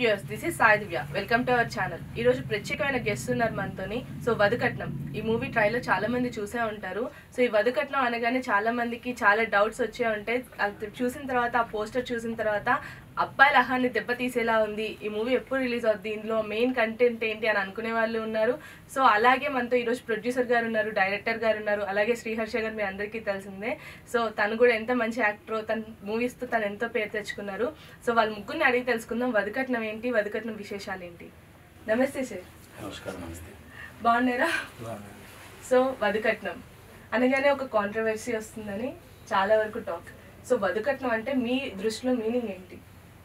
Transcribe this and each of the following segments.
Viewers this is Sai Divya welcome to our channel ఈ రోజు ప్రత్యేకమైన గెస్ట్ ఉన్నారు మనతోని సో వధుకట్నం ఈ మూవీ ట్రైలర్ చాలా మంది చూసే ఉంటారు సో ఈ వధుకట్నం అనగానే చాలా మందికి చాలా డౌట్స్ వచ్చే ఉంటాయి అది చూసిన తర్వాత ఆ పోస్టర్ చూసిన తర్వాత అబ్బాయిల అహాన్ని దెబ్బతీసేలా ఉంది ఈ మూవీ ఎప్పుడు రిలీజ్ అవుద్ది ఇందులో మెయిన్ కంటెంట్ ఏంటి అని అనుకునే వాళ్ళు ఉన్నారు సో అలాగే మనతో ఈరోజు ప్రొడ్యూసర్ గారు ఉన్నారు డైరెక్టర్ గారు ఉన్నారు అలాగే శ్రీహర్ష గారు మీ అందరికీ తెలిసిందే సో తను కూడా ఎంత మంచి యాక్టర్ తన మూవీస్తో తను ఎంతో పేరు తెచ్చుకున్నారు సో వాళ్ళ ముగ్గురిని అడిగి తెలుసుకుందాం వధుకట్నం ఏంటి వధుకట్నం విశేషాలు ఏంటి నమస్తే సార్ నమస్కారం నమస్తే బాగున్నారా సో వధుకట్నం అనగానే ఒక కాంట్రవర్సీ వస్తుందని చాలా వరకు టాక్ సో వధుకట్నం అంటే మీ దృష్టిలో మీనింగ్ ఏంటి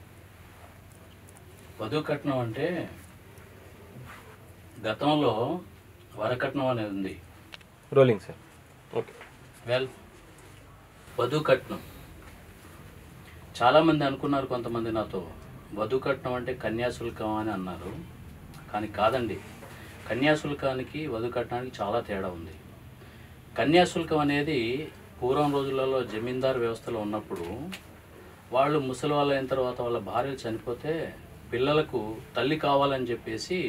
వధువు కట్నం అంటే గతంలో వరకట్నం అనేది ఉంది రోలింగ్ సార్ ఓకే వెల్ వధువు కట్నం చాలామంది అనుకున్నారు కొంతమంది నాతో వధువు కట్నం అంటే కన్యాశుల్కం అని అన్నారు కానీ కాదండి కన్యాశుల్కానికి వధువు కట్నానికి చాలా తేడా ఉంది కన్యాశుల్కం అనేది పూర్వం రోజులలో జమీందారు వ్యవస్థలో ఉన్నప్పుడు వాళ్ళు ముసలి వాళ్ళు అయిన తర్వాత వాళ్ళ భార్యలు చనిపోతే పిల్లలకు తల్లి కావాలని చెప్పేసి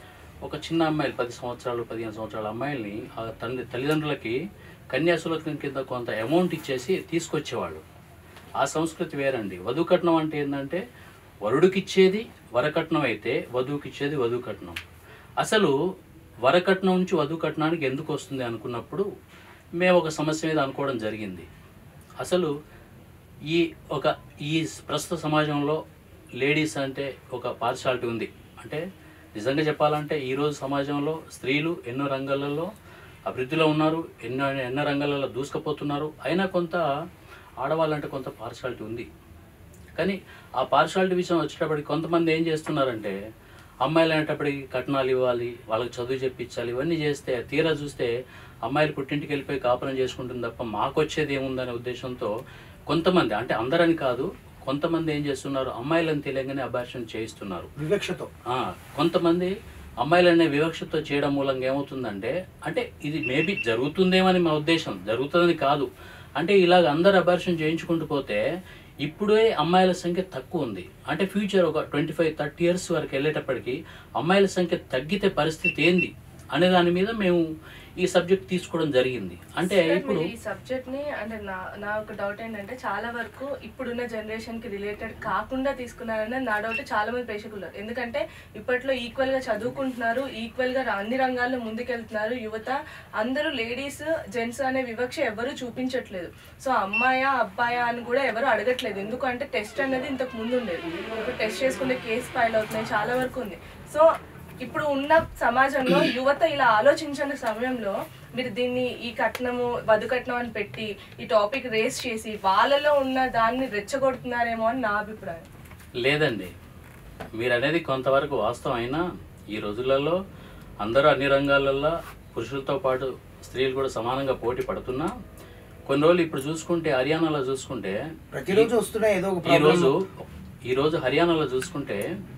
ఒక చిన్న అమ్మాయిలు పది సంవత్సరాలు పదిహేను సంవత్సరాల అమ్మాయిల్ని ఆ తల్లి తల్లిదండ్రులకి కన్యాశుల్కం కింద కొంత అమౌంట్ ఇచ్చేసి తీసుకొచ్చేవాళ్ళు ఆ సంస్కృతి వేరండి వధు కట్నం అంటే ఏంటంటే వరుడికిచ్చేది వరకట్నం అయితే వధువుకిచ్చేది వధువు కట్నం అసలు వరకట్నం నుంచి వధువు కట్నానికి ఎందుకు వస్తుంది అనుకున్నప్పుడు మేము ఒక సమస్య మీద అనుకోవడం జరిగింది అసలు ఈ ఒక ఈ ప్రస్తుత సమాజంలో లేడీస్ అంటే ఒక పార్షాలిటీ ఉంది అంటే నిజంగా చెప్పాలంటే ఈరోజు సమాజంలో స్త్రీలు ఎన్నో రంగాలలో అభివృద్ధిలో ఉన్నారు ఎన్నో ఎన్నో రంగాలలో దూసుకుపోతున్నారు అయినా కొంత ఆడవాళ్ళంటే కొంత పార్షాలిటీ ఉంది కానీ ఆ పార్షాలిటీ విషయం వచ్చేటప్పటికి కొంతమంది ఏం చేస్తున్నారంటే అమ్మాయిలు అనేటప్పటికి కట్నాలు ఇవ్వాలి వాళ్ళకి చదువు చెప్పించాలి ఇవన్నీ చేస్తే తీరా చూస్తే అమ్మాయిలు పుట్టింటికి వెళ్ళిపోయి కాపురం చేసుకుంటుంది తప్ప మాకు వచ్చేది ఏముందనే ఉద్దేశంతో కొంతమంది అంటే అందరని కాదు కొంతమంది ఏం చేస్తున్నారు అమ్మాయిలను తెలియగానే అబార్షన్ చేయిస్తున్నారు వివక్షతో ఆ, కొంతమంది అమ్మాయిలనే వివక్షతో చేయడం మూలంగా ఏమవుతుందంటే అంటే ఇది మేబీ జరుగుతుందేమని మా ఉద్దేశం జరుగుతుందని కాదు అంటే ఇలాగ అందరు అబార్షన్ చేయించుకుంటూ పోతే ఇప్పుడే అమ్మాయిల సంఖ్య తక్కువ ఉంది అంటే ఫ్యూచర్ ఒక ట్వంటీ ఫైవ్ థర్టీ ఇయర్స్ వరకు వెళ్ళేటప్పటికి అమ్మాయిల సంఖ్య తగ్గితే పరిస్థితి ఏంది అనే దాని మీద మేము ఈ సబ్జెక్ట్ తీసుకోవడం జరిగింది అంటే సార్, ఇప్పుడు మీరు ఈ సబ్జెక్ట్ ని అంటే నా నా ఒక డౌట్ ఏంటంటే చాలా వరకు ఇప్పుడున్న జనరేషన్ కి రిలేటెడ్ కాకుండా తీసుకున్నారని నా డౌట్ చాలా మంది ప్రేక్షకులు ఉన్నారు. ఎందుకంటే ఇప్పట్లో ఈక్వల్ గా చదువుకుంటున్నారు ఈక్వల్ గా అన్ని రంగాల్లో ముందుకెళ్తున్నారు యువత అందరూ లేడీస్ జెంట్స్ అనే వివక్ష ఎవరు చూపించట్లేదు సో అమ్మాయా అబ్బాయా అని కూడా ఎవరు అడగట్లేదు ఎందుకంటే టెస్ట్ అనేది ఇంతకు ముందు ఉండేది ఇప్పుడు టెస్ట్ చేసుకునే కేసు ఫైల్ అవుతున్నాయి చాలా వరకు ఉంది సో ఇప్పుడు ఉన్న సమాజంలో యువత ఇలా ఆలోచించిన సమయంలో మీరు దీన్ని ఈ కట్నము వధు కట్నం అని పెట్టి ఈ టాపిక్ రేస్ చేసి వాళ్ళలో ఉన్న దాన్ని రెచ్చగొడుతున్నారేమో అని నా అభిప్రాయం లేదండి మీరు అనేది కొంతవరకు వాస్తవం అయినా ఈ రోజులలో అందరూ అన్ని రంగాలలో పురుషులతో పాటు స్త్రీలు కూడా సమానంగా పోటీ పడుతున్నా కొన్ని రోజులు ఇప్పుడు చూసుకుంటే హర్యానాలో చూసుకుంటే ప్రతిరోజు వస్తున్నాయి ఏదో ఒక ఈ రోజు ప్రాబ్లం ఈ రోజు హర్యానాలో చూసుకుంటే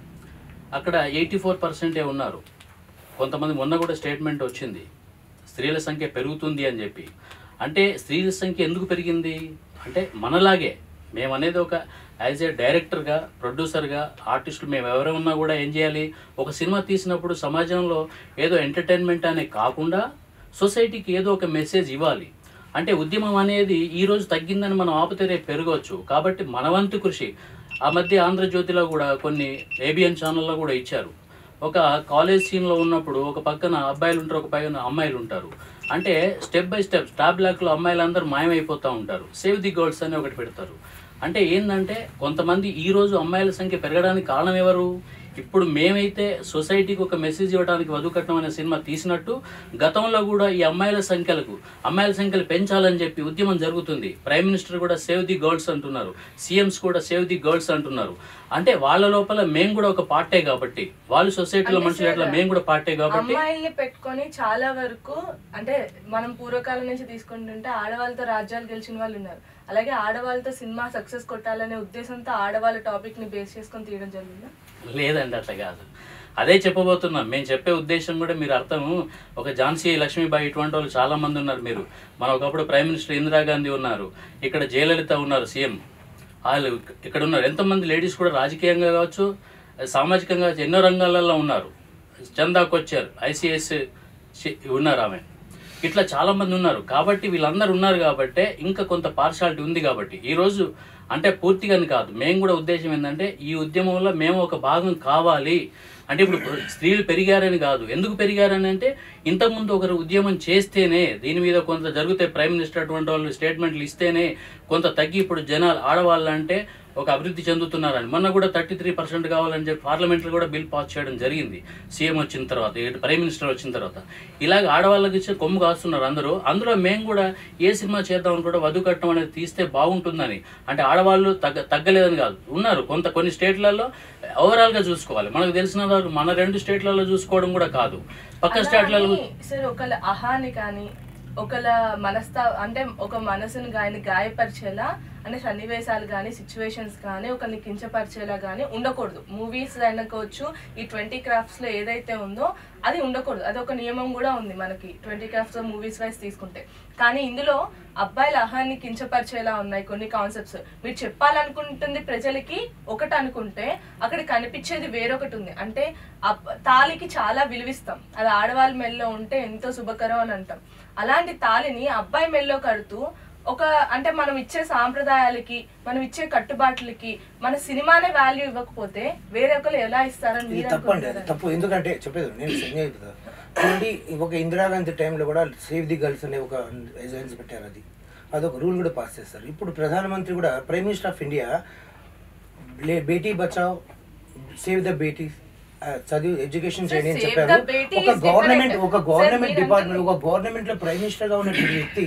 అక్కడ ఎయిటీ ఫోర్ పర్సెంటే ఉన్నారు కొంతమంది మొన్న కూడా స్టేట్మెంట్ వచ్చింది స్త్రీల సంఖ్య పెరుగుతుంది అని చెప్పి అంటే స్త్రీల సంఖ్య ఎందుకు పెరిగింది అంటే మనలాగే మేము అనేది ఒక యాజ్ ఏ డైరెక్టర్గా ప్రొడ్యూసర్గా ఆర్టిస్టులు మేము ఎవరు ఉన్నా కూడా ఏం చేయాలి ఒక సినిమా తీసినప్పుడు సమాజంలో ఏదో ఎంటర్టైన్మెంట్ అనే కాకుండా సొసైటీకి ఏదో ఒక మెసేజ్ ఇవ్వాలి అంటే ఉద్యమం అనేది ఈ రోజు తగ్గిందని మనం ఆపితే రేపు పెరగవచ్చు కాబట్టి మన వంతు కృషి ఆ మధ్య ఆంధ్రజ్యోతిలో కూడా కొన్ని ఏబిఎన్ ఛానల్లో కూడా ఇచ్చారు ఒక కాలేజ్ సీన్లో ఉన్నప్పుడు ఒక పక్కన అబ్బాయిలు ఉంటారు ఒక పక్కన అమ్మాయిలు ఉంటారు అంటే స్టెప్ బై స్టెప్ స్టాప్ బ్లాక్లో అమ్మాయిలందరూ మాయమైపోతూ ఉంటారు సేవ్ ది గర్ల్స్ అని ఒకటి పెడతారు అంటే ఏంటంటే కొంతమంది ఈ రోజు అమ్మాయిల సంఖ్య పెరగడానికి కారణం ఎవరు ఇప్పుడు మేమైతే సొసైటీకి ఒక మెసేజ్ ఇవ్వడానికి వధుకట్నం అనే సినిమా తీసినట్టు గతంలో కూడా ఈ అమ్మాయిల సంఖ్యలకు అమ్మాయిల సంఖ్యలు పెంచాలని చెప్పి ఉద్యమం జరుగుతుంది ప్రైమ్ మినిస్టర్ కూడా సేవ్ ది గర్ల్స్ అంటున్నారు సీఎంస్ కూడా సేవ్ ది గర్ల్స్ అంటున్నారు అంటే వాళ్ళ లోపల మేము కూడా ఒక పార్టే కాబట్టి వాళ్ళు సొసైటీలో అంటే మనుషులు ఎట్లా సార్, మేము కూడా పార్టే కాబట్టి అమ్మాయిల్ని పెట్టుకొని చాలా వరకు అంటే మనం పూర్వకాలం నుంచి తీసుకుంటుంటే ఆడవాళ్ళతో రాజ్యాలు గెలిచిన వాళ్ళు ఉన్నారు అలాగే ఆడవాళ్ళతో సినిమా సక్సెస్ కొట్టాలనే ఉద్దేశంతో ఆడవాళ్ళ టాపిక్ ని బేస్ చేసుకొని తీయడం జరిగిందా లేదండి అట్లా కాదు అదే చెప్పబోతున్నాం మేము చెప్పే ఉద్దేశం కూడా మీరు అర్థం ఒక ఝాన్సీ లక్ష్మీబాయి ఇటువంటి వాళ్ళు చాలా మంది ఉన్నారు మీరు మన ఒకప్పుడు ప్రైమ్ మినిస్టర్ ఇందిరాగాంధీ ఉన్నారు ఇక్కడ జయలలిత ఉన్నారు సీఎం వాళ్ళు ఇక్కడ ఉన్నారు ఎంతమంది లేడీస్ కూడా రాజకీయంగా కావచ్చు సామాజికంగా ఎన్నో రంగాలలో ఉన్నారు చందా కొచ్చారు ఐసిఎస్ ఉన్నారు ఆమె ఇట్లా చాలా మంది ఉన్నారు కాబట్టి వీళ్ళందరూ ఉన్నారు కాబట్టే ఇంకా కొంత పార్షాలిటీ ఉంది కాబట్టి ఈరోజు అంటే పూర్తిగాని కాదు మేము కూడా ఉద్దేశం ఏంటంటే ఈ ఉద్యమంలో మేము ఒక భాగం కావాలి అంటే ఇప్పుడు స్త్రీలు పెరిగారని కాదు ఎందుకు పెరిగారని అంటే ఇంతకుముందు ఒకరు ఉద్యమం చేస్తేనే దీని మీద కొంత జరిగితే ప్రైమ్ మినిస్టర్ అటువంటి వాళ్ళు స్టేట్మెంట్లు ఇస్తేనే కొంత తగ్గి ఇప్పుడు జనాలు ఆడవాళ్ళు అంటే ఒక అభివృద్ధి చెందుతున్నారని మొన్న కూడా థర్టీ త్రీ పర్సెంట్ కావాలని చెప్పి పార్లమెంట్లో కూడా బిల్ పాస్ చేయడం జరిగింది సీఎం వచ్చిన తర్వాత ఇటు ప్రైమ్ మినిస్టర్ వచ్చిన తర్వాత ఇలాగ ఆడవాళ్ళకి ఇచ్చే కొమ్ము కాస్తున్నారు అందరూ అందులో మేము కూడా ఏ సినిమా చేద్దామని కూడా వధు కట్టడం అనేది తీస్తే బాగుంటుందని అంటే ఆడవాళ్ళు తగ్గ తగ్గలేదని కాదు ఉన్నారు కొంత కొన్ని స్టేట్లలో ఓవరాల్గా చూసుకోవాలి మనకు తెలిసిన వరకు మన రెండు స్టేట్లలో చూసుకోవడం కూడా కాదు పక్క స్టేట్లలో అలాని సార్ ఒకళ్ళ అహాని కానీ ఒకళ్ళ మనస్తా అంటే ఒక మనసును కానీ గాయపరిచేలా అంటే సన్నివేశాలు కానీ సిచ్యువేషన్స్ కానీ ఒకరిని కించపరిచేలా కానీ ఉండకూడదు మూవీస్ అనుకోవచ్చు ఈ ట్వంటీ క్రాఫ్ట్స్ లో ఏదైతే ఉందో అది ఉండకూడదు అది ఒక నియమం కూడా ఉంది మనకి ట్వంటీ క్రాఫ్ట్స్ మూవీస్ వైజ్ తీసుకుంటే కానీ ఇందులో అబ్బాయిల అహాన్ని కించపరిచేలా ఉన్నాయి కొన్ని కాన్సెప్ట్స్ మీరు చెప్పాలనుకుంటుంది ప్రజలకి ఒకటి అనుకుంటే అక్కడ కనిపించేది వేరొకటి ఉంది అంటే అబ్- తాళికి చాలా విలువిస్తాం అది ఆడవాళ్ళ మెల్లో ఉంటే ఎంతో శుభకరం అని అంటాం అలాంటి తాళిని అబ్బాయి మెల్లో కడుతూ ఒక అంటే మనం ఇచ్చే సాంప్రదాయాలకి మనం ఇచ్చే కట్టుబాట్లకి మన సినిమానే వాల్యూ ఇవ్వకపోతే వేరే ఒకరు ఎలా ఇస్తారని ఇది మీరు తప్పండి అది అనుకుంటున్నారు తప్పు ఎందుకంటే చెప్పేది నేను సంజయ్ కదా చూడండి ఇంకొక ఇందిరాగాంధీ టైంలో కూడా సేవ్ ది గర్ల్స్ అనే ఒక ఏజెన్సీ పెట్టారు అది అదొక రూల్ కూడా పాస్ చేస్తారు ఇప్పుడు ప్రధానమంత్రి కూడా prime minister of India Beti Bachao save the beti చదివి ఎడ్యుకేషన్ Sir, చేయండి అని save చెప్పారు the beti ఒక is గవర్నమెంట్ different. ఒక Sir, గవర్నమెంట్ మీరు డిపార్ట్మెంట్ అంటుంది- ఒక గవర్నమెంట్ లో ప్రైమ్ మినిస్టర్ గా ఉన్నటువంటి వ్యక్తి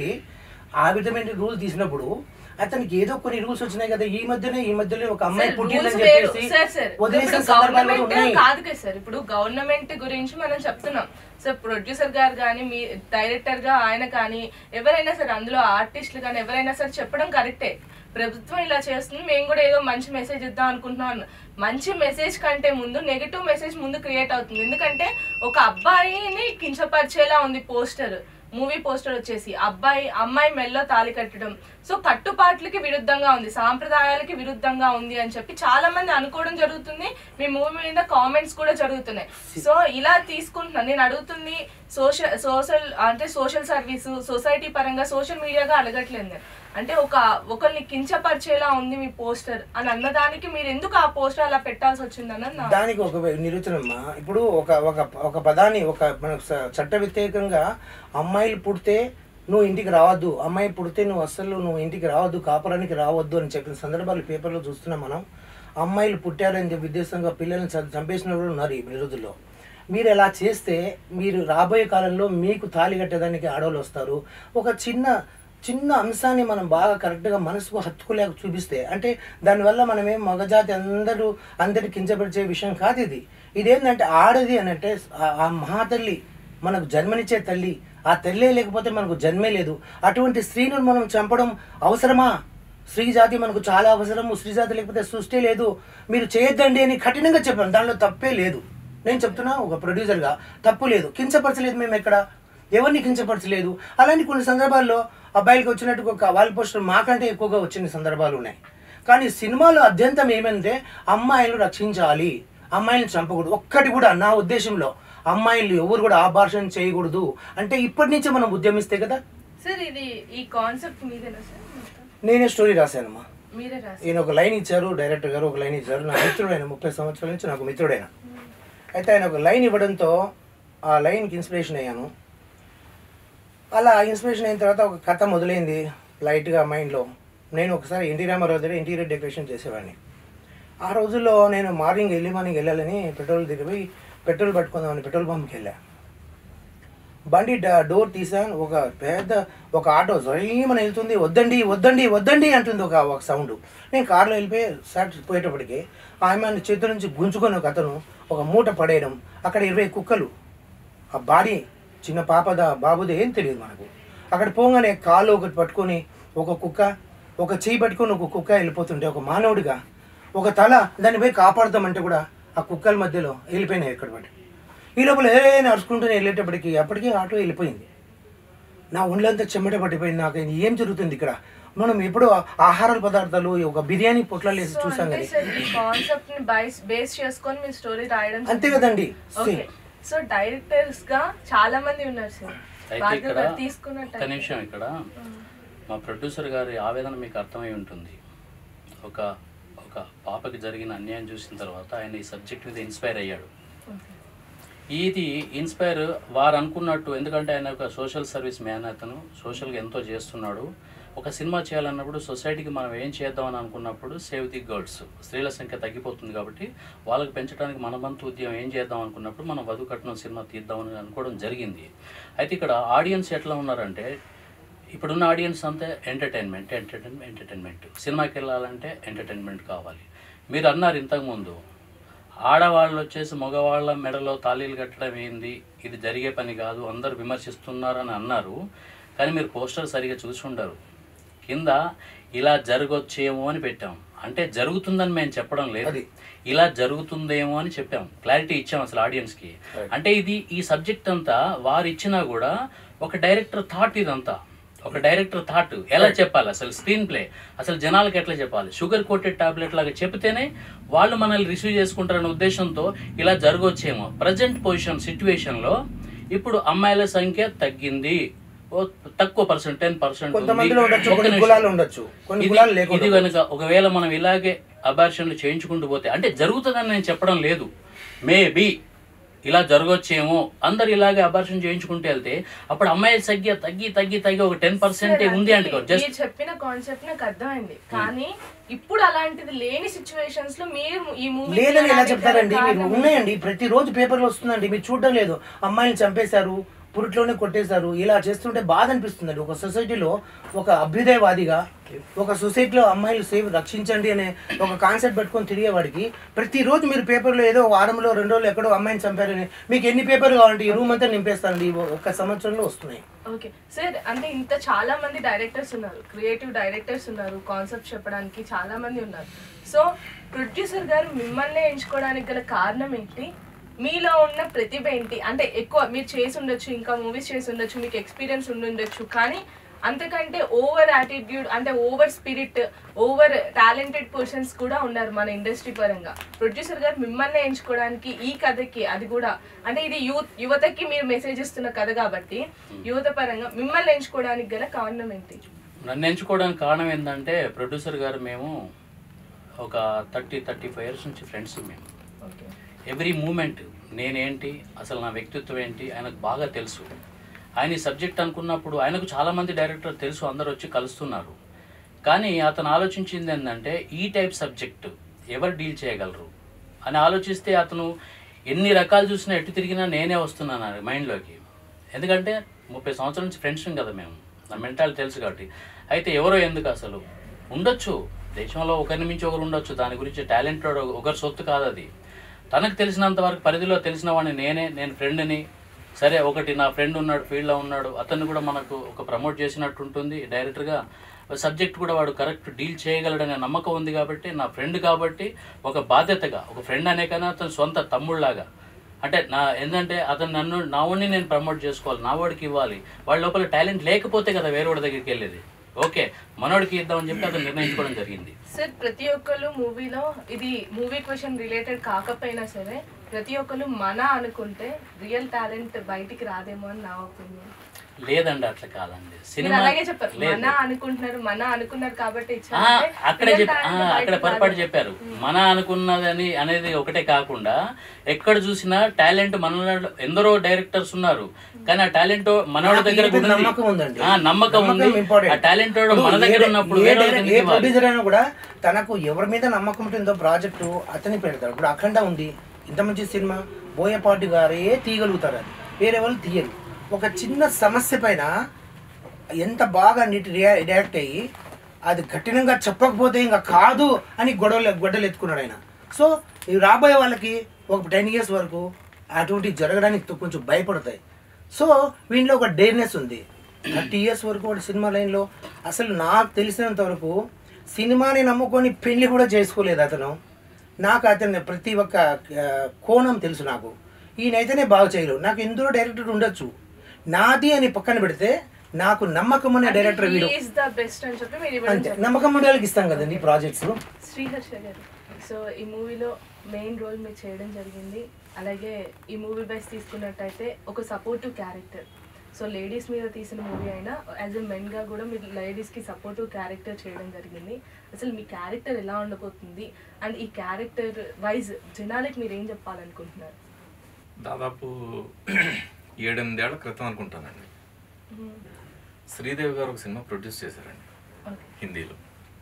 ఆ విధమైన రూల్ తీసినప్పుడు అతనికి ఏదో కొన్ని రూల్స్ వచ్చినాయి కదా ఈ మధ్యనే ఈ మధ్యలో ఒక అమ్మాయి సార్, పుట్టిందని rules వేరు. చెప్పేసి సార్, సార్, వదిలేసిన ఇప్పుడు సందర్భాలు కూడా government ఉన్నాయి కాదు కదా సార్ ఇప్పుడు గవర్నమెంట్ గురించి మనం చెప్తున్నాం సార్ ప్రొడ్యూసర్ గారు కానీ మీ డైరెక్టర్ గా ఆయన కానీ ఎవరైనా సరే అందులో ఆర్టిస్టులు కానీ ఎవరైనా సరే చెప్పడం కరెక్టే ప్రభుత్వం ఇలా చేస్తుంది మేము కూడా ఏదో మంచి మెసేజ్ ఇద్దాం అనుకుంటున్నాం అన్న. మంచి మెసేజ్ కంటే ముందు నెగిటివ్ మెసేజ్ ముందు క్రియేట్ అవుతుంది ఎందుకంటే ఒక అబ్బాయిని కించపరిచేలా ఉంది పోస్టర్ మూవీ పోస్టర్ వచ్చేసి అబ్బాయి అమ్మాయి మెల్లో తాళి కట్టడం సో కట్టుబాట్లకి విరుద్ధంగా ఉంది సాంప్రదాయాలకి విరుద్ధంగా ఉంది అని చెప్పి చాలా మంది అనుకోవడం జరుగుతుంది మీ మూవీ మీద కామెంట్స్ కూడా జరుగుతున్నాయి సో ఇలా తీసుకుంటున్నాను నేను అడుగుతుంది సోషల్ సోషల్ అంటే సోషల్ సర్వీస్ సొసైటీ పరంగా సోషల్ మీడియాగా అడగట్లేదు నేను అంటే ఒక ఒకరిని కించపరిచేలా ఉంది మీ పోస్టర్ అని అన్నదానికి మీరు ఎందుకు ఆ పోస్టర్ అలా పెట్టాల్సి వచ్చిందని నా దానికి ఒక నిరూచనమ్మా ఇప్పుడు ఒక ఒక ఒక పదాన్ని ఒక మనకు స- చట్ట వ్యతిరేకంగా అమ్మాయిలు పుడితే నువ్వు ఇంటికి రావద్దు అమ్మాయి పుడితే నువ్వు అస్సలు నువ్వు ఇంటికి రావద్దు కాపురానికి రావద్దు అని చెప్పిన సందర్భాలు పేపర్లో చూస్తున్నాం మనం అమ్మాయిలు పుట్టారని చెప్పి ఉద్దేశంగా పిల్లల్ని చ- చంపేసిన వాళ్ళు ఉన్నారు ఈ రోజుల్లో మీరు ఎలా చేస్తే మీరు రాబోయే కాలంలో మీకు తాళి కట్టడానికి ఆడవాళ్ళు వస్తారు ఒక చిన్న చిన్న అంశాన్ని మనం బాగా కరెక్ట్గా మనసుకు హత్తుకోలేక చూపిస్తే అంటే దానివల్ల మనమేం మగజాతి అందరూ అందరి కించపరిచే విషయం కాదు ఇది ఇదేంటంటే ఆడది అని అంటే ఆ- ఆ మహాతల్లి మనకు జన్మనిచ్చే తల్లి ఆ తల్లే లేకపోతే మనకు జన్మే లేదు అటువంటి స్త్రీను మనం చంపడం అవసరమా స్త్రీ జాతి మనకు చాలా అవసరము స్త్రీ జాతి లేకపోతే సృష్టి లేదు మీరు చేయొద్దండి అని కఠినంగా చెప్పాను దానిలో తప్పే లేదు నేను చెప్తున్నా ఒక ప్రొడ్యూసర్గా తప్పు లేదు కించపరచలేదు మేము ఎక్కడ ఎవరిని కించపరచలేదు అలాంటి కొన్ని సందర్భాల్లో అబ్బాయిలకి వచ్చినట్టు ఒక వాల్ పోస్టర్ మాకంటే ఎక్కువగా వచ్చిన సందర్భాలు ఉన్నాయి కానీ సినిమాలో అత్యంతం ఏమంటే అమ్మాయిలను రక్షించాలి అమ్మాయిలను చంపకూడదు ఒక్కటి కూడా నా ఉద్దేశంలో అమ్మాయిలు ఎవరు కూడా ఆభాషణ చేయకూడదు అంటే ఇప్పటి నుంచే మనం ఉద్యమిస్తే కదా సార్ ఇది ఈ కాన్సెప్ట్ మీదేనా సార్ మొత్తం? నేనే స్టోరీ రాశానమ్మా మీరే రాసి ఈయన ఒక లైన్ ఇచ్చారు డైరెక్టర్ గారు ఒక లైన్ ఇచ్చారు నా మిత్రుడైన ముప్పై సంవత్సరాల నుంచి నాకు మిత్రుడైన అయితే ఆయన ఒక లైన్ ఇవ్వడంతో ఆ లైన్కి ఇన్స్పిరేషన్ అయ్యాను అలా ఇన్స్పిరేషన్ అయిన తర్వాత ఒక కథ మొదలైంది లైట్గా మైండ్లో నేను ఒకసారి ఎన్టీ రామారావు దగ్గర ఇంటీరియర్ డెకరేషన్ చేసేవాడిని ఆ రోజుల్లో నేను మార్నింగ్ ఎర్లీ మార్నింగ్ వెళ్ళాలని పెట్రోల్ దిగిపోయి పెట్రోల్ పట్టుకుందామని పెట్రోల్ పంప్కి వెళ్ళా బండి డ- డోర్ తీసాను ఒక పెద్ద ఒక ఆటో జరీమని వెళ్తుంది వద్దండి వద్దండి వద్దండి అంటుంది ఒక ఒక సౌండ్ నేను కారులో వెళ్ళిపోయి సాట్ పోయేటప్పటికి ఆమె చేతి నుంచి గుంజుకొని ఒక అతను ఒక మూట పడేయడం అక్కడ ఇరవై కుక్కలు ఆ బాడీ చిన్న పాపద బాబుది ఏం తెలియదు మనకు అక్కడ పోగానే కాలు ఒకటి పట్టుకొని ఒక కుక్క ఒక చేయి పట్టుకొని ఒక కుక్క వెళ్ళిపోతుంటే ఒక మానవుడిగా ఒక తల దాన్ని పోయి కాపాడుతామంటే కూడా ఆ కుక్కల మధ్యలో వెళ్ళిపోయినాయి ఎక్కడ పట్టి ఈ లోపల ఏ నడుచుకుంటూనే వెళ్ళేటప్పటికి అప్పటికే ఆటో వెళ్ళిపోయింది నా ఒళ్ళంతా చెమట పట్టిపోయింది నాకు ఏం జరుగుతుంది ఇక్కడ మనం ఎప్పుడు ఆహార పదార్థాలు ఒక బిర్యానీ పొట్లాలు వేసి సో చూసాం అంటే కానీ సార్ ఈ కాన్సెప్ట్ ని బేస్ బేస్ చేసుకొని మీరు స్టోరీ రాయడం అంతే కదండి ఓకే సో డైరెక్టర్స్ గా చాలా మంది ఉన్నారు సార్ అయితే భార్గవ్ ఇక్కడ గారు తీసుకున్నట్టు ఒక నిమిషం ఇక్కడ మా ప్రొడ్యూసర్ గారి ఆవేదన మీకు అర్థమై ఉంటుంది ఒక ఒక పాపకి జరిగిన అన్యాయం చూసిన తర్వాత ఆయన ఈ సబ్జెక్ట్ మీద ఇన్స్పైర్ అయ్యాడు ఇది ఇన్స్పైర్ వారు అనుకున్నట్టు ఎందుకంటే ఆయన ఒక సోషల్ సర్వీస్ మ్యాన్ అతను సోషల్గా ఎంతో చేస్తున్నాడు ఒక సినిమా చేయాలన్నప్పుడు సొసైటీకి మనం ఏం చేద్దామని అనుకున్నప్పుడు సేవ్ ది గర్ల్స్ స్త్రీల సంఖ్య తగ్గిపోతుంది కాబట్టి వాళ్ళకి పెంచడానికి మన వంతు ఉద్యమం ఏం చేద్దాం అనుకున్నప్పుడు మనం వధు కట్నం సినిమా తీద్దామని అనుకోవడం జరిగింది అయితే ఇక్కడ ఆడియన్స్ ఎట్లా ఉన్నారంటే ఇప్పుడున్న ఆడియన్స్ అంతా ఎంటర్టైన్మెంట్ ఎంటర్టైన్మెంట్ ఎంటర్టైన్మెంట్ సినిమాకి వెళ్ళాలంటే ఎంటర్టైన్మెంట్ కావాలి మీరు అన్నారు ఇంతకుముందు ఆడవాళ్ళు వచ్చేసి మగవాళ్ళ మెడలో తాళీలు కట్టడం ఏంది ఇది జరిగే పని కాదు అందరు విమర్శిస్తున్నారని అన్నారు కానీ మీరు పోస్టర్ సరిగా చూసి ఉండరు కింద ఇలా జరగొచ్చేమో అని పెట్టాం అంటే జరుగుతుందని మేము చెప్పడం లేదు అది. ఇలా జరుగుతుందేమో అని చెప్పాం క్లారిటీ ఇచ్చాం అసలు ఆడియన్స్కి అంటే ఇది ఈ సబ్జెక్ట్ అంతా వారు ఇచ్చినా కూడా ఒక డైరెక్టర్ థాట్ ఇదంతా ఒక డైరెక్టర్ థాట్ ఎలా చెప్పాలి అసలు స్క్రీన్ ప్లే అసలు జనాలకు ఎట్లా చెప్పాలి షుగర్ కోటెడ్ టాబ్లెట్ లాగా చెప్తేనే వాళ్ళు మనల్ని రిసీవ్ చేసుకుంటారనే ఉద్దేశంతో ఇలా జరగవచ్చేమో ప్రజెంట్ పొజిషన్ సిచ్యువేషన్లో ఇప్పుడు అమ్మాయిల సంఖ్య తగ్గింది ఓ తక్కువ పర్సెంట్ టెన్ పర్సెంట్ కొంతమందిలో ఉండొచ్చు కొన్ని కులాలు ఉండొచ్చు కొన్ని కులాలు ఇది లేకుండా కనుక ఒకవేళ మనం ఇలాగే అబార్షన్లు చేయించుకుంటూ పోతే అంటే జరుగుతుందని నేను చెప్పడం లేదు మేబీ ఇలా జరగొచ్చేమో అందరు ఇలాగే అబార్షన్ చేయించుకుంటూ వెళ్తే అప్పుడు అమ్మాయిల సంఖ్య తగ్గి తగ్గి తగ్గి ఒక టెన్ పర్సెంట్ ఉంది అనుకో జస్ట్ మీరు చెప్పిన కాన్సెప్ట్ నాకు అర్థమైంది కానీ ఇప్పుడు అలాంటిది లేని సిచ్యువేషన్స్ లో మీరు ఈ మూవీ లేదని ఎలా చెప్తారండి మీరు ఉన్నాయండి ప్రతిరోజు పేపర్లో వస్తుందండి మీరు చూడడం లేదు అమ్మాయిని చంపేశారు పురిట్లోనే కొట్టేశారు ఇలా చేస్తుంటే బాధ అనిపిస్తుందండి ఒక సొసైటీలో ఒక అభ్యుదయవాదిగా ఒక సొసైటీలో అమ్మాయిలు సేవ్ రక్షించండి అనే ఒక కాన్సెప్ట్ పెట్టుకొని తిరిగేవాడికి ప్రతిరోజు మీరు పేపర్లో ఏదో వారంలో రెండు రోజులు ఎక్కడో అమ్మాయిని చంపారని మీకు ఎన్ని పేపర్లు కావాలంటే ఈ రూమ్ అంతా నింపేస్తానండి ఈ ఒక్క సంవత్సరంలో వస్తున్నాయి ఓకే సార్ అంటే ఇంత చాలా మంది డైరెక్టర్స్ ఉన్నారు క్రియేటివ్ డైరెక్టర్స్ ఉన్నారు కాన్సెప్ట్ చెప్పడానికి చాలా మంది ఉన్నారు సో ప్రొడ్యూసర్ గారు మిమ్మల్ని ఎంచుకోవడానికి గల కారణం ఏంటి మీలో ఉన్న ప్రతిభ ఏంటి అంటే ఎక్కువ మీరు చేసి ఉండొచ్చు ఇంకా మూవీస్ చేసి ఉండొచ్చు మీకు ఎక్స్పీరియన్స్ ఉండి ఉండొచ్చు కానీ అంతకంటే ఓవర్ యాటిట్యూడ్ అంటే over spirit over talented persons కూడా ఉన్నారు మన ఇండస్ట్రీ పరంగా ప్రొడ్యూసర్ గారు మిమ్మల్ని ఎంచుకోవడానికి ఈ కథకి అది కూడా అంటే ఇది యూత్ యువతకి మీరు మెసేజ్ ఇస్తున్న కథ కాబట్టి యువత పరంగా మిమ్మల్ని ఎంచుకోవడానికి గల కారణం ఏంటి నన్ను ఎంచుకోవడానికి కారణం ఏంటంటే ప్రొడ్యూసర్ గారు మేము ఒక థర్టీ థర్టీ ఫైవ్ ఇయర్స్ నుంచి ఫ్రెండ్స్ మేము ఓకే ఎవ్రీ మూమెంట్ నేనేంటి అసలు నా వ్యక్తిత్వం ఏంటి ఆయనకు బాగా తెలుసు ఆయన ఈ సబ్జెక్ట్ అనుకున్నప్పుడు ఆయనకు చాలామంది డైరెక్టర్ తెలుసు అందరు వచ్చి కలుస్తున్నారు కానీ అతను ఆలోచించింది ఏంటంటే ఈ టైప్ సబ్జెక్ట్ ఎవరు డీల్ చేయగలరు అని ఆలోచిస్తే అతను ఎన్ని రకాలు చూసినా ఎటు తిరిగినా నేనే వస్తున్నాను మైండ్లోకి ఎందుకంటే ముప్పై సంవత్సరాల నుంచి ఫ్రెండ్స్ కదా మేము నా మెంటాలిటీ తెలుసు కాబట్టి అయితే ఎవరో ఎందుకు అసలు ఉండొచ్చు దేశంలో ఒకరిని మించి ఒకరు ఉండొచ్చు దాని గురించి టాలెంట్ ఒకరి సొత్తు కాదు అది తనకు తెలిసినంత వరకు పరిధిలో తెలిసిన వాడిని నేనే నేను ఫ్రెండ్ని సరే ఒకటి నా ఫ్రెండ్ ఉన్నాడు ఫీల్డ్లో ఉన్నాడు అతన్ని కూడా మనకు ఒక ప్రమోట్ చేసినట్టు ఉంటుంది డైరెక్టర్గా సబ్జెక్ట్ కూడా వాడు కరెక్ట్ డీల్ చేయగలడనే నమ్మకం ఉంది కాబట్టి నా ఫ్రెండ్ కాబట్టి ఒక బాధ్యతగా ఒక ఫ్రెండ్ అనే కానీ అతను సొంత తమ్ముళ్ళలాగా అంటే నా ఏంటంటే అతను నన్ను నా వాడిని నేను ప్రమోట్ చేసుకోవాలి నా వాడికి ఇవ్వాలి వాళ్ళ లోపల టాలెంట్ లేకపోతే కదా వేరే వాడి దగ్గరికి వెళ్ళేది ఓకే మనోడికి ఇద్దామని చెప్పి అతను నిర్ణయించుకోవడం జరిగింది సార్ ప్రతి ఒక్కరు మూవీలో ఇది మూవీ క్వశ్చన్ రిలేటెడ్ కాకపోయినా సరే ప్రతి ఒక్కరు మన అనుకుంటే రియల్ టాలెంట్ బయటికి రాదేమో అని నా ఒపీనియన్ లేదండి అట్లా కాదండి మీరు సినిమా అలాగే చెప్పారు లేదు మన అనుకుంటున్నారు మన అనుకున్నారు కాబట్టి ఆ, ఇచ్చారు అక్కడే చెప్ప ఆ, అక్కడ పొరపాటు చెప్పారు మన అనుకున్నదని అనేది ఒకటే కాకుండా ఎక్కడ చూసినా టాలెంట్ మన ఎందరో డైరెక్టర్స్ ఉన్నారు కానీ ఆ టాలెంట్ మనోడి నాకు దగ్గర ఇది కూడా ఉంది. నమ్మకం ఉందండి. ఆ, నమ్మకం ఉంది నమ్మకం important. ఆ టాలెంట్ మన ఇప్పుడు దగ్గర ఏ- ఉన్నప్పుడు ఏ వేరే వాళ్ళకి డైరెక్టర్- ఎందుకు ఏ ఇవ్వాలి? ప్రొడ్యూసర్ అయినా కూడా తనకు ఎవరి మీద నమ్మకం ఉంటుందో ప్రాజెక్టు అతని పెడతారు ఇప్పుడు అఖండ ఉంది ఇంత మంచి సినిమా బోయపాటి గారే తీయగలుగుతారు అది వేరే వాళ్ళు తీయరు ఒక చిన్న సమస్య పైన ఎంత బాగా నీటి రియా- రియాక్ట్ అయ్యి అది కఠినంగా చెప్పకపోతే ఇంకా కాదు అని గొడవలు గొడ్డలు ఎత్తుకున్నాడు ఆయన సో ఈ రాబోయే వాళ్ళకి ఒక టెన్ ఇయర్స్ వరకు అటువంటివి జరగడానికి తో- కొంచెం భయపడతాయి సో వీళ్ళలో ఒక డేర్నెస్ ఉంది థర్టీ ఇయర్స్ వరకు వాడు సినిమా లైన్లో అసలు నాకు తెలిసినంత వరకు సినిమాని నమ్ముకొని పెళ్లి కూడా చేసుకోలేదు అతను నాకు అతని ప్రతి ఒక్క ఆ, కోణం తెలుసు నాకు ఈయనైతేనే బాగా చేయలేవు నాకు ఎందరో డైరెక్టర్ ఉండొచ్చు నాది అని పక్కన పెడితే నాకు నమ్మకం అనే డైరెక్టర్ వీడు ఈస్ ద బెస్ట్ అని చెప్పి మీరు ఇవ్వడం అంతే నమ్మకం ఉన్న వాళ్ళకి ఇస్తాం కదండి ప్రాజెక్ట్స్ శ్రీహర్ష గారు సో ఈ మూవీలో మెయిన్ రోల్ మీరు చేయడం జరిగింది అలాగే ఈ మూవీ బేస్ తీసుకున్నట్టయితే ఒక సపోర్టివ్ క్యారెక్టర్ సో లేడీస్ మీద తీసిన మూవీ అయినా యాజ్ ఎ మెన్గా కూడా మీరు లేడీస్కి సపోర్టివ్ క్యారెక్టర్ చేయడం జరిగింది అసలు మీ క్యారెక్టర్ ఎలా ఉండబోతుంది అండ్ ఈ క్యారెక్టర్ వైజ్ జనాలకి మీరు ఏం చెప్పాలనుకుంటున్నారు దాదాపు ఏడెనిమిదేళ్ల క్రితం అనుకుంటానండి శ్రీదేవి గారు ఒక సినిమా ప్రొడ్యూస్ చేశారండి ఓకే హిందీలో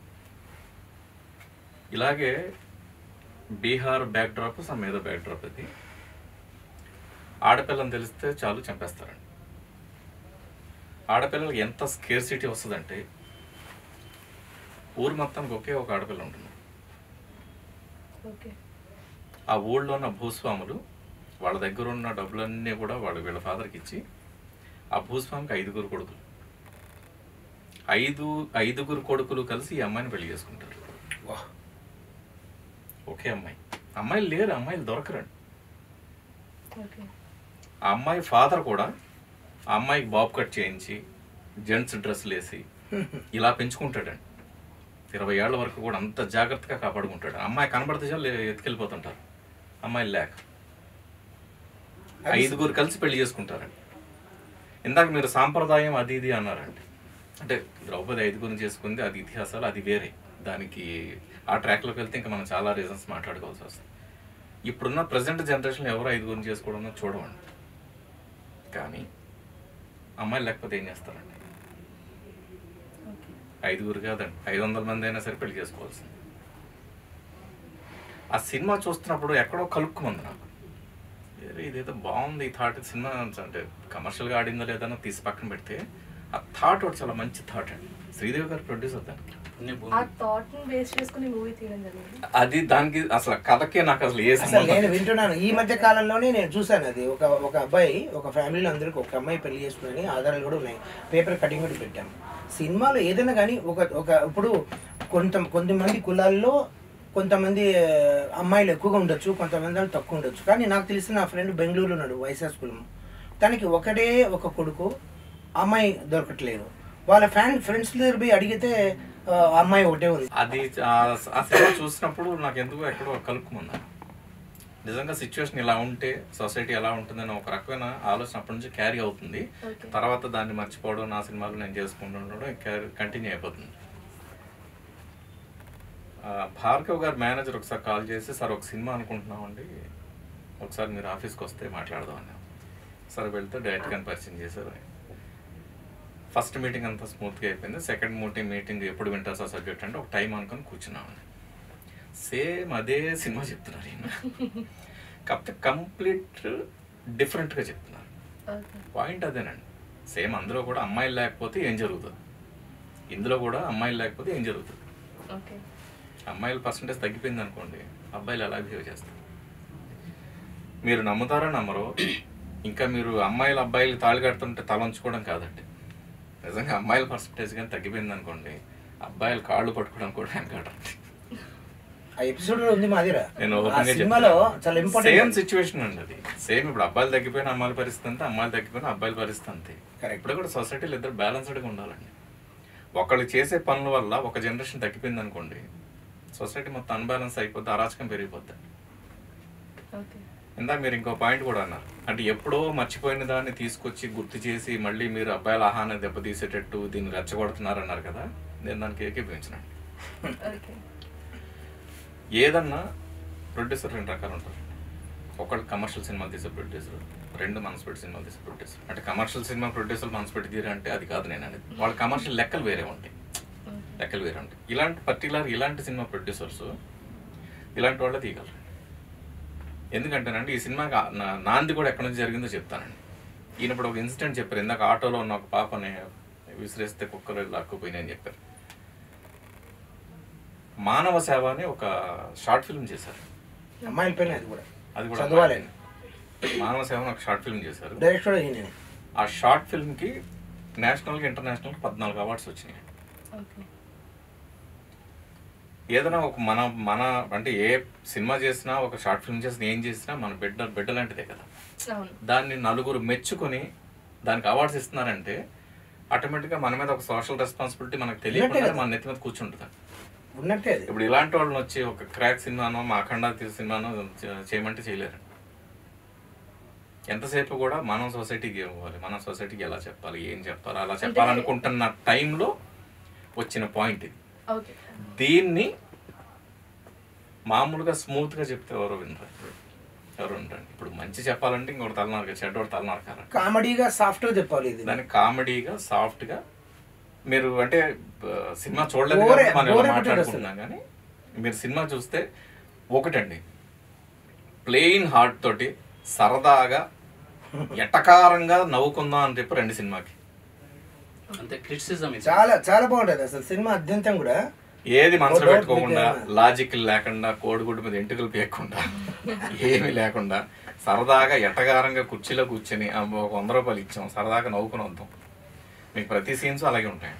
ఇలాగే బీహార్ బ్యాక్ డ్రాప్ సమ్ ఏదో బ్యాక్ డ్రాప్ అది ఆడపిల్లని తెలిస్తే చాలు చంపేస్తారండి ఆడపిల్లలకి ఎంత స్కేర్ సిటీ వస్తుందంటే ఊరు మొత్తానికి ఒకే ఒక ఆడపిల్ల ఉంటుంది ఓకే ఆ ఊళ్ళో ఉన్న భూస్వాములు వాళ్ళ దగ్గర ఉన్న డబ్బులన్నీ కూడా వాళ్ళు వీళ్ళ ఫాదర్కి ఇచ్చి ఆ భూస్వామికి ఐదుగురు కొడుకులు ఐదు ఐదుగురు కొడుకులు కలిసి ఈ అమ్మాయిని పెళ్లి చేసుకుంటారు ఒకే అమ్మాయి అమ్మాయిలు లేరు అమ్మాయిలు దొరకరండి ఓకే ఆ అమ్మాయి ఫాదర్ కూడా ఆ అమ్మాయికి బాబు కట్ చేయించి జెంట్స్ డ్రెస్సులు వేసి ఇలా పెంచుకుంటాడండి ఇరవై ఏళ్ళ వరకు కూడా అంత జాగ్రత్తగా కాపాడుకుంటాడు అమ్మాయి కనబడితే చాలు ఎత్తుకెళ్ళిపోతుంటారు అమ్మాయి లేక ఐదుగురు కలిసి పెళ్లి చేసుకుంటారండి ఇందాక మీరు సాంప్రదాయం అది ఇది అన్నారండి అంటే ద్రౌపది ఐదుగురిని చేసుకుంది అది ఇతిహాసాలు అది వేరే దానికి ఆ ట్రాక్లోకి వెళ్తే ఇంకా మనం చాలా రీజన్స్ మాట్లాడుకోవాల్సి వస్తుంది ఇప్పుడున్న ప్రజెంట్ జనరేషన్ ఎవరు ఐదుగురిని చేసుకోవడం చూడమండి కానీ అమ్మాయిలు లేకపోతే ఏం చేస్తారండి ఓకే ఐదుగురు కాదండి ఐదు వందల మంది అయినా సరే పెళ్లి చేసుకోవాల్సింది ఆ సినిమా చూస్తున్నప్పుడు ఎక్కడో కలుక్కుమంది నాకు ఏరే ఇదేదో బాగుంది ఈ థాట్ సినిమా అంటే కమర్షియల్గా ఆడిందో లేదనో తీసి పక్కన పెడితే ఆ థాట్ ఒకటి చాలా మంచి థాట్ అండి శ్రీదేవి గారు ప్రొడ్యూసర్ దానికి అన్ని ఆ థాట్ ని బేస్ చేసుకుని మూవీ తీయడం జరిగింది అది దానికి అసలు కథకే నాకు అసలు ఏ అసలు సంబంధం నేను వింటున్నాను ఈ మధ్య కాలంలోనే నేను చూశాను అది ఒక ఒక అబ్బాయి ఒక ఫ్యామిలీలో అందరికి ఒక అమ్మాయి పెళ్లి చేసుకుని ఆధారాలు కూడా ఉన్నాయి పేపర్ కటింగ్ కూడా పెట్టాం సినిమాలో ఏదైనా కానీ ఒక ఒక ఇప్పుడు కొంత కొంతమంది కులాల్లో కొంతమంది ఆ, అమ్మాయిలు ఎక్కువగా ఉండొచ్చు కొంతమంది వాళ్ళు తక్కువ ఉండొచ్చు కానీ నాకు తెలిసిన నా ఫ్రెండ్ బెంగళూరులో ఉన్నాడు వైశాస్ కులం తనకి ఒకటే ఒక కొడుకు అమ్మాయి దొరకట్లేదు వాళ్ళ ఫ్యాన్ ఫ్రెండ్స్ దగ్గర పోయి అడిగితే ఆ, అమ్మాయి ఒకటే ఉంది అది ఆ ఆ సినిమా చూసినప్పుడు నాకు ఎందుకో ఎక్కడో కలుపుకుందా నిజంగా సిచ్యువేషన్ ఇలా ఉంటే సొసైటీ ఎలా ఉంటుందని ఒక రకమైన ఆలోచన అప్పటి నుంచి క్యారీ అవుతుంది ఓకే తర్వాత దాన్ని మర్చిపోవడం నా సినిమాలు నేను చేసుకుంటుండడం కంటిన్యూ అయిపోతుంది ఆ, భార్గవ్ గారు మేనేజర్ ఒకసారి కాల్ చేసి సార్ ఒక సినిమా అనుకుంటున్నామండి ఒకసారి మీరు ఆఫీస్కి వస్తే మాట్లాడదాం అన్నా సరే వెళ్తే డైరెక్ట్ గాని పరిచయం చేశారు ఫస్ట్ మీటింగ్ అంతా స్మూత్గా అయిపోయింది సెకండ్ మీటింగ్ మీటింగ్ ఎప్పుడు వింటారు సార్ సబ్జెక్ట్ అంటే ఒక టైం అనుకొని కూర్చున్నామండి సేమ్ అదే సినిమా చెప్తున్నారు ఈయన కాకపోతే కంప్లీట్ డిఫరెంట్గా చెప్తున్నారు ఓకే పాయింట్ అదేనండి సేమ్ అందులో కూడా అమ్మాయిలు లేకపోతే ఏం జరుగుతుంది ఇందులో కూడా అమ్మాయిలు లేకపోతే ఏం జరుగుతుంది ఓకే అమ్మాయిల పర్సంటేజ్ తగ్గిపోయింది అనుకోండి అబ్బాయిలు ఎలా బిహేవ్ చేస్తారు మీరు నమ్ముతారో నమ్మరో ఇంకా మీరు అమ్మాయిలు అబ్బాయిలు తాళి కడుతుంటే తల ఉంచుకోవడం కాదండి నిజంగా అమ్మాయిల పర్సంటేజ్ కానీ తగ్గిపోయింది అనుకోండి అబ్బాయిలు కాళ్ళు పట్టుకోవడం కూడా వెనకాడండి ఆ ఎపిసోడ్ లో ఉంది మాదిరా నేను ఆ ఓపెన్ గా సినిమాలో చాలా సేమ్ ఇంపార్టెంట్ సిచ్యువేషన్ అండి అది సేమ్ ఇప్పుడు అబ్బాయిలు తగ్గిపోయిన అమ్మాయిల పరిస్థితి అంతే అమ్మాయిలు తగ్గిపోయిన అబ్బాయిల పరిస్థితి అంతే Correct. ఇప్పుడు కూడా సొసైటీలో ఇద్దరు బ్యాలెన్స్డ్గా ఉండాలండి ఒకళ్ళు చేసే పనుల వల్ల ఒక జనరేషన్ తగ్గిపోయింది అనుకోండి సొసైటీ మొత్తం అన్బ్యాలెన్స్ అయిపోద్ది అరాచకం పెరిగిపోద్ది ఓకే ఇందాక మీరు ఇంకో పాయింట్ కూడా అన్నారు అంటే ఎప్పుడో మర్చిపోయిన దాన్ని తీసుకొచ్చి గుర్తు చేసి మళ్ళీ మీరు అబ్బాయిల ఆహాన్ని దెబ్బతీసేటట్టు దీన్ని రెచ్చగొడుతున్నారు అన్నారు కదా నేను దానికి ఏకీభవించినండి ఓకే ఏదన్నా ప్రొడ్యూసర్ రెండు రకాలు ఉంటారు ఒకళ్ళు కమర్షియల్ సినిమాలు తీసే ప్రొడ్యూసర్ రెండు మనసు పెట్టి సినిమాలు తీసే ప్రొడ్యూసర్ అంటే కమర్షియల్ సినిమా ప్రొడ్యూసర్ మనసు పెట్టి తీరా అంటే అది కాదు నేను అనేది వాళ్ళ కమర్షియల్ లెక్కలు వేరే ఉంటాయి లెక్కలు వేరే ఉంటాయి ఇలాంటి పర్టికులర్ ఇలాంటి సినిమా ప్రొడ్యూసర్స్ ఇలాంటి వాళ్ళే తీయగలరు ఎందుకంటేనండి ఈ సినిమాకి ఆ- నా- నాంది కూడా ఎక్కడి నుంచి జరిగిందో చెప్తానండి ఈయన ఇప్పుడు ఒక ఇన్సిడెంట్ చెప్పారు ఇందాక ఆటోలో ఉన్న ఒక పాపని విసిరేస్తే కుక్కలు లాక్కుపోయినాయని చెప్పారు మానవ సేవ అని ఒక షార్ట్ ఫిల్మ్ చేశారు అమ్మాయిల పైన అది కూడా అది కూడా చదవాలి మానవ సేవ అని ఒక షార్ట్ ఫిల్మ్ చేశారు డైరెక్టర్ ఈయన ఆ షార్ట్ ఫిల్మ్కి నేషనల్కి ఇంటర్నేషనల్ పద్నాలుగు అవార్డ్స్ వచ్చినాయి ఓకే ఏదైనా ఒక మన మన అంటే ఏ సినిమా చేసినా ఒక షార్ట్ ఫిల్మ్ చేసినా ఏం చేసినా మన బిడ్డ బిడ్డ లాంటిదే కదా అవును దాన్ని నలుగురు మెచ్చుకొని దానికి అవార్డ్స్ ఇస్తున్నారంటే ఆటోమేటిక్గా మన మీద ఒక సోషల్ రెస్పాన్సిబిలిటీ మనకు ఉన్నట్టే తెలియకుండా కదా. మన నెత్తి మీద కూర్చుంటుంది ఉన్నట్టే అది ఇప్పుడు ఇలాంటి వాళ్ళని వచ్చి ఒక క్రాక్ సినిమానో మా అఖండ తీసి సినిమానో చే- చేయమంటే చేయలేరు ఎంతసేపు కూడా మనం సొసైటీకి ఇవ్వాలి మనం సొసైటీకి ఎలా చెప్పాలి ఏం చెప్పాలి అలా చెప్పాలనుకుంటున్న టైంలో వచ్చిన పాయింట్ ఇది ఓకే దీన్ని మామూలుగా స్మూత్గా చెప్తే ఎవరు వినరు ఎవరు వినరండి ఇప్పుడు మంచి చెప్పాలంటే ఇంకొకటి తలనారు చెడ్డోడు తలనారు కదా కామెడీగా సాఫ్ట్ గా చెప్పాలి ఇది దాన్ని కామెడీగా సాఫ్ట్గా మీరు అంటే ఆ, సినిమా చూడలేదు బోరే- కాబట్టి మనం ఇలా బోరే కొట్టేది మాట్లాడుకుంటున్నాం కానీ మీరు సినిమా చూస్తే ఒకటండి ప్లెయిన్ హార్ట్ తోటి సరదాగా ఎటకారంగా నవ్వుకుందాం అని చెప్పి రెండు సినిమాకి అంతే క్రిటిసిజం ఇది చాలా చాలా బాగుంటది అసలు సినిమా అత్యంతం కూడా ఏది మనసులో No doubt పెట్టుకోకుండా మీకు లాజిక్ లేకుండా కోడిగుడ్డు మీద ఎంటుకలు పీయకుండా ఏమీ లేకుండా సరదాగా ఎటగారంగా కుర్చీలో కూర్చొని "ఆ, ఒక వంద రూపాయలు ఇచ్చాం సరదాగా నవ్వుకుని వద్దాం మీకు ప్రతి సీన్స్ అలాగే ఉంటాయి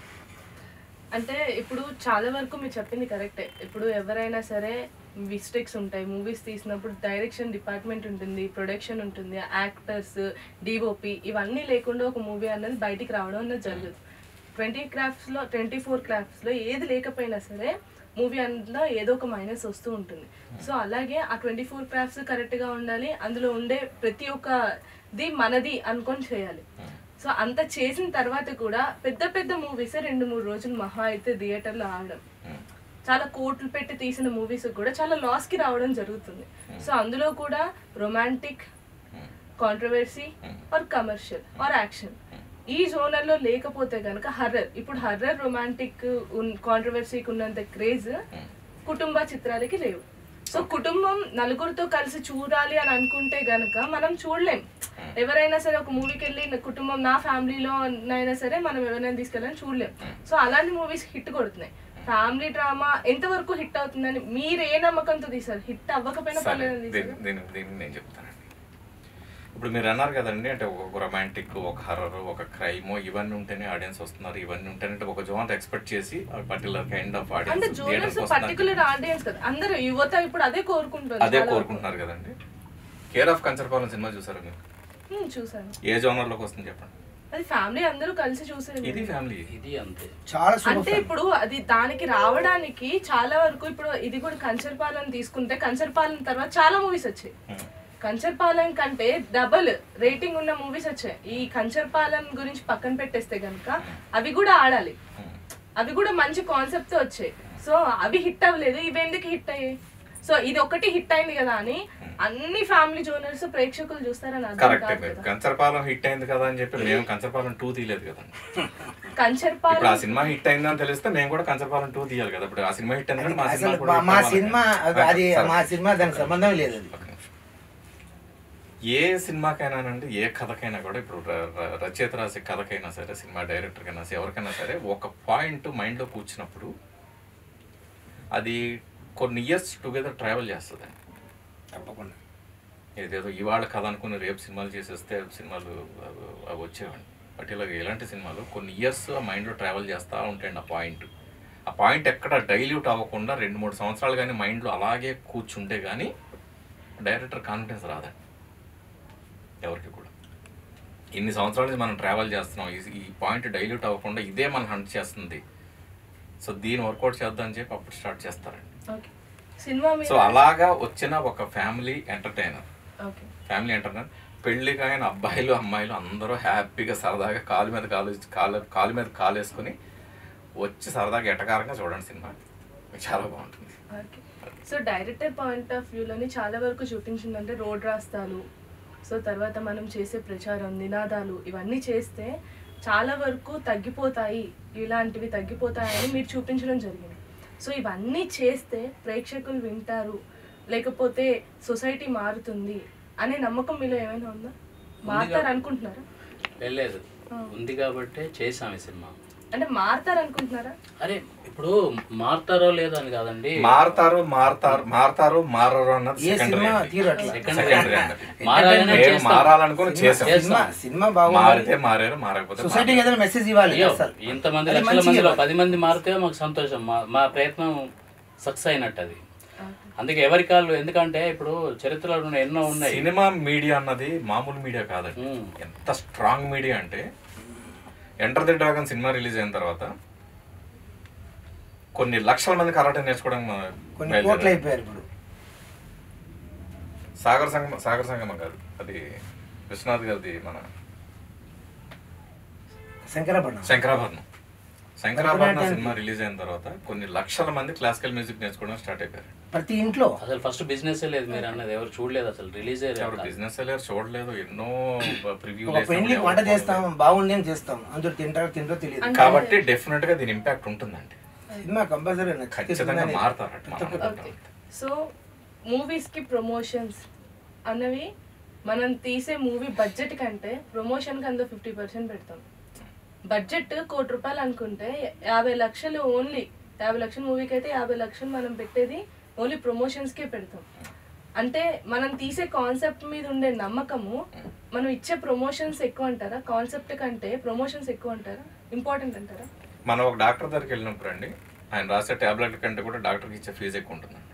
అంటే ఇప్పుడు చాలా వరకు మీరు చెప్పింది కరెక్టే ఇప్పుడు ఎవరైనా సరే మిస్టేక్స్ ఉంటాయి మూవీస్ తీసినప్పుడు డైరెక్షన్ డిపార్ట్మెంట్ ఉంటుంది ప్రొడక్షన్ ఉంటుంది యాక్టర్స్ డిఓపి ఇవన్నీ లేకుండా ఒక మూవీ అన్నది బయటికి రావడం అన్నది జరగదు ట్వంటీ క్రాఫ్ట్స్లో ట్వంటీ ఫోర్ క్రాఫ్ట్స్లో ఏది లేకపోయినా సరే మూవీ అందులో ఏదో ఒక మైనస్ వస్తూ ఉంటుంది సో అలాగే ఆ ట్వంటీ ఫోర్ క్రాఫ్ట్స్ కరెక్ట్గా ఉండాలి అందులో ఉండే ప్రతి ఒక్కది మనది అనుకొని చేయాలి సో అంత చేసిన తర్వాత కూడా పెద్ద పెద్ద మూవీస్ రెండు మూడు రోజులు మహా అయితే థియేటర్లో ఆడడం చాలా కోట్లు పెట్టి తీసిన మూవీస్ కూడా చాలా లాస్ కి రావడం జరుగుతుంది సో అందులో కూడా romantic controversy or commercial or action ఈ జోనర్ లో లేకపోతే కనుక హర్రర్ ఇప్పుడు హర్రర్ రొమాంటిక్ కాంట్రవర్సీకి ఉన్నంత క్రేజ్ కుటుంబ చిత్రాలకి లేవు సో కుటుంబం నలుగురితో కలిసి చూడాలి అని అనుకుంటే గనక మనం చూడలేం ఎవరైనా సరే ఒక మూవీకి వెళ్ళి నా కుటుంబం నా ఫ్యామిలీలో అయినా సరే మనం ఎవరైనా తీసుకెళ్ళని చూడలేం సో అలాంటి మూవీస్ హిట్ కొడుతున్నాయి ఫ్యామిలీ డ్రామా ఎంతవరకు హిట్ అవుతుందని మీరు ఏ నమ్మకంతో తీసారు హిట్ అవ్వకపోయినా సరే పర్లేదని తీసారు దీని దీని దీన్ని నేను చెప్తానండి ఇప్పుడు మీరు అన్నారు కదండి అంటే ఒక రొమాంటిక్ ఒక హర్రర్ ఒక క్రైమ్ ఇవన్నీ ఉంటేనే ఆడియన్స్ వస్తున్నారు ఇవన్నీ ఉంటేనే అంటే ఒక జోన్ ఎక్స్పెక్ట్ చేసి పర్టికులర్ కైండ్ ఆఫ్ అంటే ఆడియన్స్ జోనర్స్ పర్టికులర్ ఆడియన్స్ కదా అందరూ యువత ఇప్పుడు అదే కోరుకుంటుంది అదే చాలా వరకు. కోరుకుంటున్నారు కదండి కేర్ ఆఫ్ కంచర్పాలెం సినిమా చూసారు మీరు హ్మ్, చూసాను ఏ జోనర్లోకి వస్తుంది చెప్పండి అది ఫ్యామిలీ అందరూ కలిసి చూసారు ఇది ఫ్యామిలీ ఇది అంతే చాలా అంటే సూపర్ ఇప్పుడు అది దానికి రావడానికి చాలా వరకు ఇప్పుడు ఇది కూడా కంచర్పాలెం తీసుకుంటే కంచర్పాలెం తర్వాత చాలా మూవీస్ వచ్చాయి కంచర్పాలెం కంటే డబల్ రేటింగ్ ఉన్న మూవీస్ వచ్చాయి ఈ కంచర్పాలెం గురించి పక్కన పెట్టేస్తే కనుక అవి కూడా ఆడాలి అవి కూడా మంచి కాన్సెప్ట్ తో వచ్చాయి సో అవి హిట్ అవ్వలేదు ఇవి ఎందుకు హిట్ అయ్యాయి సో ఇది ఒకటి హిట్ అయింది కదా అని అన్ని ఫ్యామిలీ జోనర్స్ ప్రేక్షకులు చూస్తారని అర్థం కరెక్ట్ కాదు మీరు కదా కంచర్పాలెం హిట్ అయింది కదా అని చెప్పి మేము కంచర్పాలెం టూ తీయలేదు కదండి ఇప్పుడు కంచర్పాలెం ఆ సినిమా హిట్ అయిందని తెలిస్తే మేము కూడా కంచర్పాలెం టూ తీయాలి కదా ఇప్పుడు ఆ సినిమా హిట్ అయింది మా సినిమా అసలు కూడా మా- hit మా అవ్వాలి సినిమా కదా. అది- అది సరే. మా సినిమా దానికి సంబంధం లేదు అది ఒక్క నిమిషం. ఏ సినిమాకైనానండి ఏ కథకైనా కూడా ఇప్పుడు ర- ర- రచయిత రాసే కథకైనా సరే సినిమా డైరెక్టర్కైనా సరే ఎవరికైనా సరే ఒక పాయింట్ మైండ్లో కూర్చున్నప్పుడు అది కొన్ని ఇయర్స్ టుగెదర్ ట్రావెల్ చేస్తుంది తప్పకుండా ఏదేదో ఇవాళ కథ అనుకుని రేపు సినిమాలు చేసేస్తే సినిమాలు అవి అవి వచ్చేవండి బట్ ఇలాగ ఇలాంటి సినిమాలు కొన్ని ఇయర్స్ ఆ మైండ్లో ట్రావెల్ చేస్తూ ఉంటాయండి ఆ పాయింట్ ఆ పాయింట్ ఎక్కడ డైల్యూట్ అవ్వకుండా రెండు మూడు సంవత్సరాలు కానీ మైండ్లో అలాగే కూర్చుంటే కానీ డైరెక్టర్ కాన్ఫిడెన్స్ రాదండి ఎవరికి కూడా ఇన్ని సంవత్సరాల నుంచి మనం ట్రావెల్ చేస్తున్నాం ఈ- ఈ పాయింట్ డైల్యూట్ అవ్వకుండా ఇదే మనం హంట్ చేస్తుంది సో దీన్ని వర్కౌట్ చేద్దాం అని చెప్పి అప్పుడు స్టార్ట్ చేస్తారండి ఓకే సినిమా మీద సో అలాగా వచ్చిన ఒక family entertainer okay family entertainer పెళ్లికి అయిన అబ్బాయిలు అమ్మాయిలు అందరూ హ్యాపీగా సరదాగా కాలు మీద కాలు కాలు కాలు మీద కాలు వేసుకొని వచ్చి సరదాగా ఎటకారంగా చూడండి సినిమా చాలా బాగుంటుంది okay so director point of వ్యూలోని చాలా వరకు చూపించిందంటే రోడ్ రాస్తాలు సో తర్వాత మనం చేసే ప్రచారం నినాదాలు ఇవన్నీ చేస్తే చాలా వరకు తగ్గిపోతాయి ఇలాంటివి తగ్గిపోతాయని మీరు చూపించడం జరిగింది సో ఇవన్నీ చేస్తే ప్రేక్షకులు వింటారు లేకపోతే సొసైటీ మారుతుంది అనే నమ్మకం మీలో ఏమైనా ఉందా మారుతారు అనుకుంటున్నారా వెళ్ళలేదు ఉంది కాబట్టే చేసాం ఈ సినిమా అంటే మారుతారు అనుకుంటున్నారా అరే ఇప్పుడు మారుతారో లేదో అని కాదండి మారతారు మారతారు మారతారు మారరు అన్నది ఏ సెకండరీ సినిమా తీరు అట్లా సెకండరీ అండి మారాలనే మేము చేస్తాం. మారాలనుకుని చేసాం సినిమా సినిమా బాగుంది మారితే మారారు మారకపోతే సొసైటీకి ఏదైనా మెసేజ్ ఇవ్వాలి అయ్యో అసలు ఇంతమంది అది లక్షల మంచిగా మందిలో ఇవ్వాలి. పది మంది మారితే మాకు సంతోషం మా మా ప్రయత్నం సక్సెస్ అయినట్టు అది అందుకే ఎవరి కాళ్ళు ఎందుకంటే ఇప్పుడు చరిత్రలో ఉన్న ఎన్నో ఉన్నాయి సినిమా మీడియా అన్నది మామూలు మీడియా కాదండి ఉమ్. ఎంత స్ట్రాంగ్ మీడియా అంటే ఎంటర్ ది డ్రాగన్ సినిమా రిలీజ్ అయిన తర్వాత కొన్ని లక్షల మంది కరాటే నేర్చుకోవడం కొన్ని బయలుదేరారు. కోట్లు అయిపోయారు ఇప్పుడు సాగర్ సంగమ సాగర్ సంగమం కాదు అది విశ్వనాథ్ గారిది మన శంకరపట్నం శంకరాభరణం శంకరాభరణం భరతనాట్యం. సినిమా రిలీజ్ అయిన తర్వాత కొన్ని లక్షల మంది క్లాసికల్ మ్యూజిక్ నేర్చుకోవడం స్టార్ట్ అయిపోయారు ప్రతి ఇంట్లో అసలు ఫస్ట్ బిజినెస్ లేదు మీరు అన్నది ఎవరు చూడలేదు అసలు రిలీజ్ ఎవరు బిజినెస్ వెళ్ళారు చూడలేదు ఎన్నో ప్రివ్యూ ఒక పెళ్లికి వంట చేస్తాం బాగుంది అని చేస్తాం అందరూ తింటారో తింటారో తెలియదు కాబట్టి డెఫినెట్ గా దీని ఇంపాక్ట్ ఉంటుందండి సినిమా కంపల్సరీ ఖచ్చితంగా మారుతారట మన ఓకే సో మూవీస్కి ప్రమోషన్స్ అన్నవి మనం తీసే మూవీ బడ్జెట్ కంటే ప్రమోషన్కి అంత ఫిఫ్టీ పర్సెంట్ పెడతాం బడ్జెట్ కోటి రూపాయలు అనుకుంటే యాభై లక్షలు ఓన్లీ యాభై లక్షల మూవీకి అయితే యాభై లక్షలు మనం పెట్టేది ఓన్లీ ప్రమోషన్స్కే పెడతాం అంటే మనం తీసే కాన్సెప్ట్ మీద ఉండే నమ్మకము మనం ఇచ్చే ప్రమోషన్స్ ఎక్కువ అంటారా కాన్సెప్ట్ కంటే ప్రమోషన్స్ ఎక్కువ అంటారా ఇంపార్టెంట్ అంటారా మనం ఒక డాక్టర్ దగ్గరికి వెళ్ళినప్పుడు అండి ఆయన రాసే టాబ్లెట్ కంటే కూడా డాక్టర్కి ఇచ్చే ఫీజు ఎక్కువ ఉంటుందండి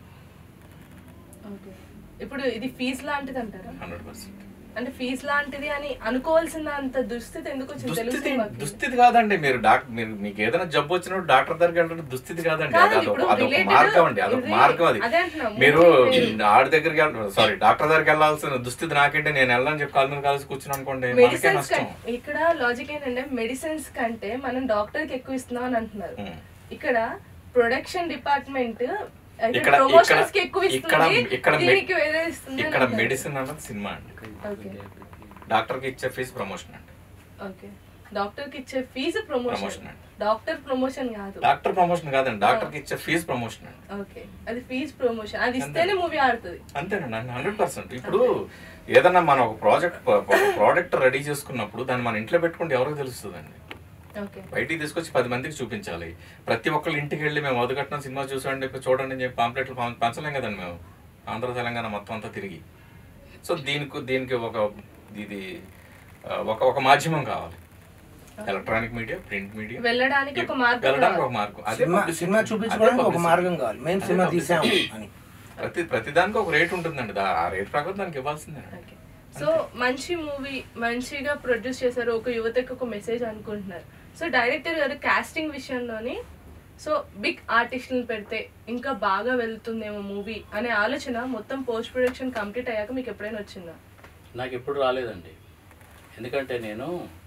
ఓకే ఇప్పుడు ఇది ఫీజ్ లాంటిది అంటారా హండ్రెడ్ పర్సెంట్ అంటే ఫీజ్ లాంటిది అని అనుకోవాల్సిన అంత దుస్థితి ఎందుకు వచ్చింది తెలుగు దుస్థితి సినిమాకి? దుస్థితి కాదండి మీరు డాక్టర్ మీరు మీకు ఏదైనా జబ్బు వచ్చినప్పుడు డాక్టర్ దగ్గరికి వెళ్ళడం దుస్థితి కాదండి కాదు, అది అదొక ఇప్పుడు అదొక related- మార్గం అండి అదొక ఇది- మార్గం అది అదే అంటున్నా, మీరు movie- ఆడి దగ్గరికి సారీ డాక్టర్ దగ్గరికి వెళ్ళాల్సిన దుస్థితి నాకంటే నేను వెళ్ళని చెప్పి కాలు మీద కలిసి కూర్చుని అనుకోండి మనకే మెడిసిన్స్ నష్టం కం- ఇక్కడ లాజిక్ ఏంటంటే మెడిసిన్స్ కంటే మనం డాక్టర్ కి ఎక్కువ ఇస్తున్నాం అని అంటున్నారు ఉం. ఇక్కడ ప్రొడక్షన్ డిపార్ట్మెంట్ ఇక్కడ ప్రమోషన్స్ కి ఇక్కడ ఎక్కువ ఇక్కడ ఇస్తుంది ఇక్కడ మె- దీనికి వేరే ఇస్తుంది అని ఇక్కడ అంటున్నారు. మెడిసిన్ అన్నది సినిమా అండి ఓకే డాక్టర్కి ఇచ్చే ఫీజు ప్రమోషన్ అండి ఓకే డాక్టర్ కి ఇచ్చే ఫీజు ప్రమోషన్ Promotion అండి. డాక్టర్ ప్రమోషన్ కాదు డాక్టర్ ప్రమోషన్ కాదండి డాక్టర్కి ఇచ్చే ఫీజు ప్రమోషన్ అండి ఓకే అది ఫీజ్ ప్రమోషన్ అది ఇస్తేనే మూవీ ఆడుతుంది అంతేనండి హండ్రెడ్ పర్సెంట్ ఇప్పుడు ఏదన్నా మనం ఒక ప్రాజెక్ట్ ప్రోడక్ట్ రెడీ చేసుకున్నప్పుడు దాన్ని మన ఇంట్లో పెట్టుకుంటే ఎవరికి తెలుస్తుందండి ఓకే బయటికి తీసుకొచ్చి పది మందికి చూపించాలి ప్రతి ఒక్కళ్ళ ఇంటికి వెళ్ళి మేము వదకట్నం సినిమా చూసండి ఇప్పుడు చూడండి అని చెప్పి పాంప్లెట్లు పం- పంచలేం కదండి మేము ఆంధ్ర తెలంగాణ మొత్తం అంతా తిరిగి సో దీనికి దీనికి ఒక ఇది ఆ, ఒక ఒక మాధ్యమం కావాలి ఎలక్ట్రానిక్ మీడియా ప్రింట్ మీడియా వెళ్ళడానికి ఒక మార్గం వెళ్ళడానికి ఒక కావాలి. మార్గం అదే సినిమా publicity. సినిమా అదే చూపించుకోవడానికి ఒక publicity. మార్గం కావాలి మేము అదే సినిమా publicity. తీసాము అని ప్రతి ప్రతి దానికి ఒక రేట్ ఉంటుందండి దా- ఆ రేట్ ప్రకారం దానికి ఇవ్వాల్సిందే ఓకే. సో మంచి మూవీ మంచిగా ప్రొడ్యూస్ చేశారు ఒక యువతకి ఒక మెసేజ్ అనుకుంటున్నారు సో డైరెక్టర్ గారు కాస్టింగ్ విషయంలోని సో బిగ్ ఆర్టిస్టులను పెడితే ఇంకా బాగా వెళ్తుందేమో మూవీ అనే ఆలోచన మొత్తం పోస్ట్ ప్రొడక్షన్ కంప్లీట్ అయ్యాక మీకు ఎప్పుడైనా వచ్చిందా నాకు ఎప్పుడు రాలేదండి ఎందుకంటే నేను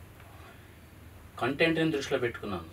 కంటెంట్ని దృష్టిలో పెట్టుకున్నాను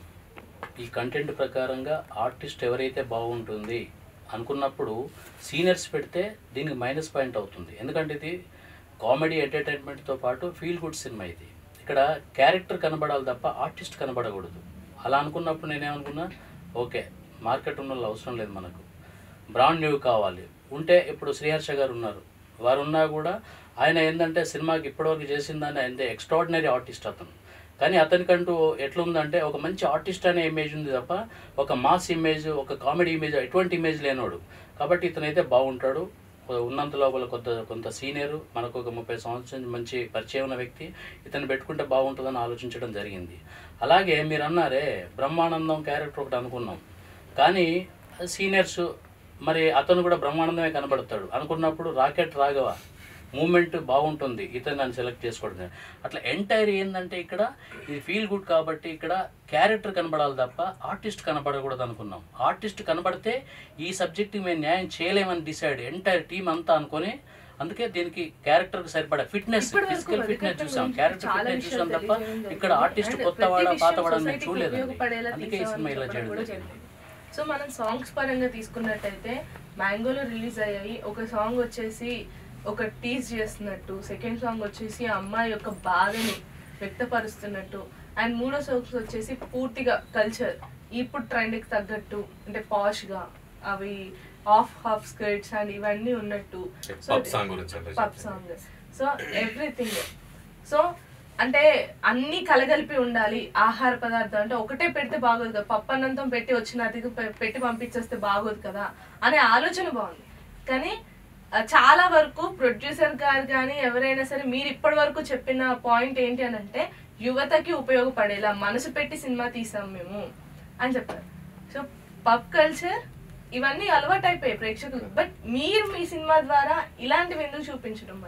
ఈ కంటెంట్ ప్రకారంగా ఆర్టిస్ట్ ఎవరైతే బాగుంటుంది అనుకున్నప్పుడు సీనియర్స్ పెడితే దీనికి మైనస్ పాయింట్ అవుతుంది ఎందుకంటే ఇది కామెడీ ఎంటర్టైన్మెంట్తో పాటు ఫీల్ గుడ్ సినిమా ఇది ఇక్కడ క్యారెక్టర్ కనబడాలి తప్ప ఆర్టిస్ట్ కనబడకూడదు అలా అనుకున్నప్పుడు నేనేమనుకున్నా ఓకే మార్కెట్ ఉన్న వాళ్ళు అవసరం లేదు మనకు బ్రాండ్ న్యూ కావాలి ఉంటే ఇప్పుడు శ్రీహర్ష గారు ఉన్నారు వారు ఉన్నా కూడా ఆయన ఏంటంటే సినిమాకి ఇప్పటివరకు చేసిన దాన్ని ఆయన ఎక్స్ట్రాడినరీ ఆర్టిస్ట్ అతను కానీ అతనికంటూ ఎట్లుందంటే ఒక మంచి ఆర్టిస్ట్ అనే ఇమేజ్ ఉంది తప్ప ఒక మాస్ ఇమేజ్ ఒక కామెడీ ఇమేజ్ ఎటువంటి ఇమేజ్ లేనోడు కాబట్టి ఇతనైతే బాగుంటాడు ఉన్నంత లోపల కొంత కొంత సీనియర్ మనకు ఒక ముప్పై సంవత్సరం మంచి పరిచయం ఉన్న వ్యక్తి ఇతను పెట్టుకుంటే బాగుంటుందని ఆలోచించడం జరిగింది అలాగే మీరు అన్నారే బ్రహ్మానందం క్యారెక్టర్ ఒకటి అనుకున్నాం కానీ సీనియర్స్ మరి అతను కూడా బ్రహ్మానందమే కనబడతాడు అనుకున్నప్పుడు రాకెట్ రాఘవ మూమెంట్ బాగుంటుంది ఇతను నన్ను సెలెక్ట్ చేసుకోవడం అట్లా ఎంటైర్ ఏంటంటే ఇక్కడ ఇది ఫీల్ గుడ్ కాబట్టి ఇక్కడ క్యారెక్టర్ కనబడాలి తప్ప ఆర్టిస్ట్ కనబడకూడదు అనుకున్నాం ఆర్టిస్ట్ కనబడితే ఈ సబ్జెక్ట్కి మేము న్యాయం చేయలేమని డిసైడ్ ఎంటైర్ టీం అంతా అనుకొని అందుకే దీనికి క్యారెక్టర్ సరిపడా ఫిట్నెస్ ఇప్పటి వరకు ఫిజికల్ ఫిట్నెస్ వదిలిపెట్టడం చూసాం గురించి క్యారెక్టర్ చాలా ఫిట్నెస్ విషయాలు చూసాం తప్ప తెలియజేయడం ఇక్కడ జరిగింది. ఆర్టిస్ట్ And కొత్త ప్రతి వాడ విషయం పాత వాడని మేము society కి చూడలేదండి ఉపయోగపడేలా అందుకే ఈ తీసామని సినిమా ఇలా చెప్పడం చేయడం కూడా జరిగింది జరిగింది. సో మనం సాంగ్స్ పరంగా తీసుకున్నట్టయితే మ్యాంగోలో రిలీజ్ అయ్యాయి ఒక సాంగ్ వచ్చేసి ఒక టీజ్ చేస్తున్నట్టు సెకండ్ సాంగ్ వచ్చేసి ఆ అమ్మాయి యొక్క బాధని వ్యక్తపరుస్తున్నట్టు అండ్ మూడో సాంగ్స్ వచ్చేసి పూర్తిగా కల్చర్ ఇప్పుడు ట్రెండ్కి తగ్గట్టు అంటే పాష్గా అవి ఆఫ్ హాఫ్ స్కర్ట్స్ అండ్ ఇవన్నీ ఉన్నట్టు Pub song గురించి అంటే pub song so everything so అంటే అన్ని కలగలిపి ఉండాలి ఆహార పదార్థం అంటే ఒకటే పెడితే బాగోదు కదా పప్పు అన్నంతం పెట్టి వచ్చిన అతిథి పె- పెట్టి పంపించేస్తే బాగోదు కదా అనే ఆలోచన బాగుంది కానీ ఆ, చాలా వరకు ప్రొడ్యూసర్ గారు కానీ ఎవరైనా సరే మీరు ఇప్పటి వరకు చెప్పిన పాయింట్ ఏంటి అని అంటే యువతకి ఉపయోగపడేలా మనసు పెట్టి సినిమా తీసాం మేము అని చెప్పారు సో పబ్ కల్చర్ ఇవన్నీ అలవాటు అయిపోయాయి ప్రేక్షకులు బట్ మీరు మీ సినిమా ద్వారా ఇలాంటివి ఎందుకు చూపించడం మరి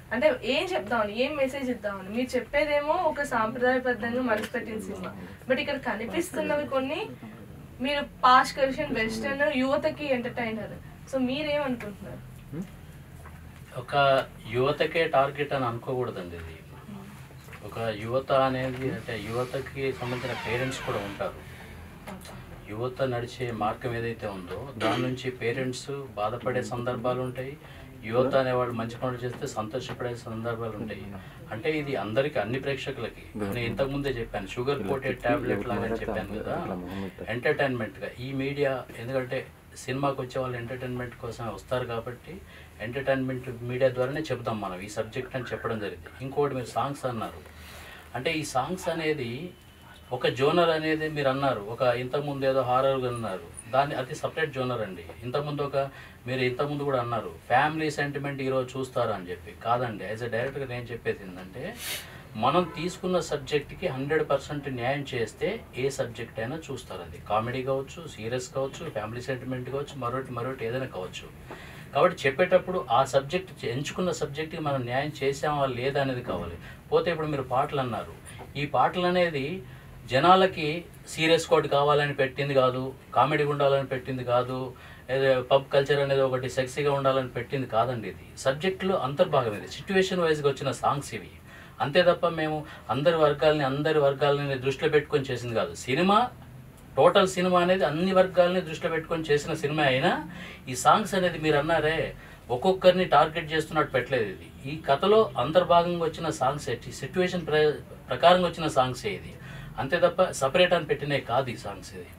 అంటే ఏం చెప్దామని ఏం మెసేజ్ ఇద్దామని మీరు చెప్పేదేమో ఒక సాంప్రదాయబద్ధంగా మనసు పెట్టిన సినిమా బట్ ఇక్కడ కనిపిస్తున్నవి కొన్ని మీరు పాస్ట్ కల్షన్ వెస్టర్న్ యువతకి ఎంటర్టైనర్ సో మీరేమనుకుంటున్నారు ఒక యువతకే టార్గెట్ అని అనుకోకూడదండి ఇది ఒక యువత అనేది అంటే యువతకి సంబంధించిన పేరెంట్స్ కూడా ఉంటారు యువత నడిచే మార్గం ఏదైతే ఉందో దాని నుంచి పేరెంట్స్ బాధపడే సందర్భాలు ఉంటాయి యువత అనేవాళ్ళు మంచి పనులు చేస్తే సంతోషపడే సందర్భాలు ఉంటాయి అంటే ఇది అందరికి అన్ని ప్రేక్షకులకి నేను ఇంతకు ముందే చెప్పాను షుగర్ కోటెడ్ టాబ్లెట్ లాగా చెప్పాను కదా ఎంటర్టైన్మెంట్గా ఈ మీడియా ఎందుకంటే సినిమాకి వచ్చే వాళ్ళు ఎంటర్టైన్మెంట్ కోసం వస్తారు కాబట్టి ఎంటర్టైన్మెంట్ మీడియా ద్వారానే చెప్తాం మనం ఈ సబ్జెక్ట్ అని చెప్పడం జరిగింది ఇంకోటి మీరు సాంగ్స్ అన్నారు అంటే ఈ సాంగ్స్ అనేది ఒక జోనర్ అనేది మీరు అన్నారు ఒక ఇంతకుముందు ఏదో హారర్ అన్నారు దాన్ని అది సపరేట్ జోనర్ అండి ఇంతకుముందు ఒక మీరు ఇంతకుముందు కూడా అన్నారు ఫ్యామిలీ సెంటిమెంట్ ఈరోజు చూస్తారు అని చెప్పి కాదండి యాజ్ ఎ డైరెక్టర్గా నేను చెప్పేది ఏంటంటే మనం తీసుకున్న సబ్జెక్ట్కి హండ్రెడ్ పర్సెంట్ న్యాయం చేస్తే ఏ సబ్జెక్ట్ అయినా చూస్తారు అది కామెడీ కావచ్చు సీరియస్ కావచ్చు ఫ్యామిలీ సెంటిమెంట్ కావచ్చు మరొకటి మరొకటి ఏదైనా కావచ్చు కాబట్టి చెప్పేటప్పుడు ఆ సబ్జెక్ట్ ఎంచుకున్న సబ్జెక్ట్కి మనం న్యాయం చేసామా లేదా అనేది కావాలి పోతే ఇప్పుడు మీరు పాటలు అన్నారు ఈ పాటలు అనేది జనాలకి సీరియస్ కోట్ కావాలని పెట్టింది కాదు కామెడీ ఉండాలని పెట్టింది కాదు ఏదో పబ్ కల్చర్ అనేది ఒకటి సెక్సీగా ఉండాలని పెట్టింది కాదండి ఇది సబ్జెక్టులో అంతర్భాగం ఇది సిచ్యువేషన్ వైజ్గా వచ్చిన సాంగ్స్ ఇవి అంతే తప్ప మేము అందరి వర్గాలని అందరి వర్గాలని దృష్టిలో పెట్టుకొని చేసింది కాదు సినిమా టోటల్ సినిమా అనేది అన్ని వర్గాలని దృష్టిలో పెట్టుకొని చేసిన సినిమా అయినా ఈ సాంగ్స్ అనేది మీరు అన్నారే ఒక్కొక్కరిని టార్గెట్ చేస్తున్నట్టు పెట్టలేదు ఇది ఈ కథలో అంతర్భాగంగా వచ్చిన సాంగ్స్ సిచ్యువేషన్ ప్రకారంగా వచ్చిన సాంగ్స్ ఇది అంతే తప్ప సపరేట్ అని పెట్టినవి కాదు ఈ సాంగ్స్ ఇది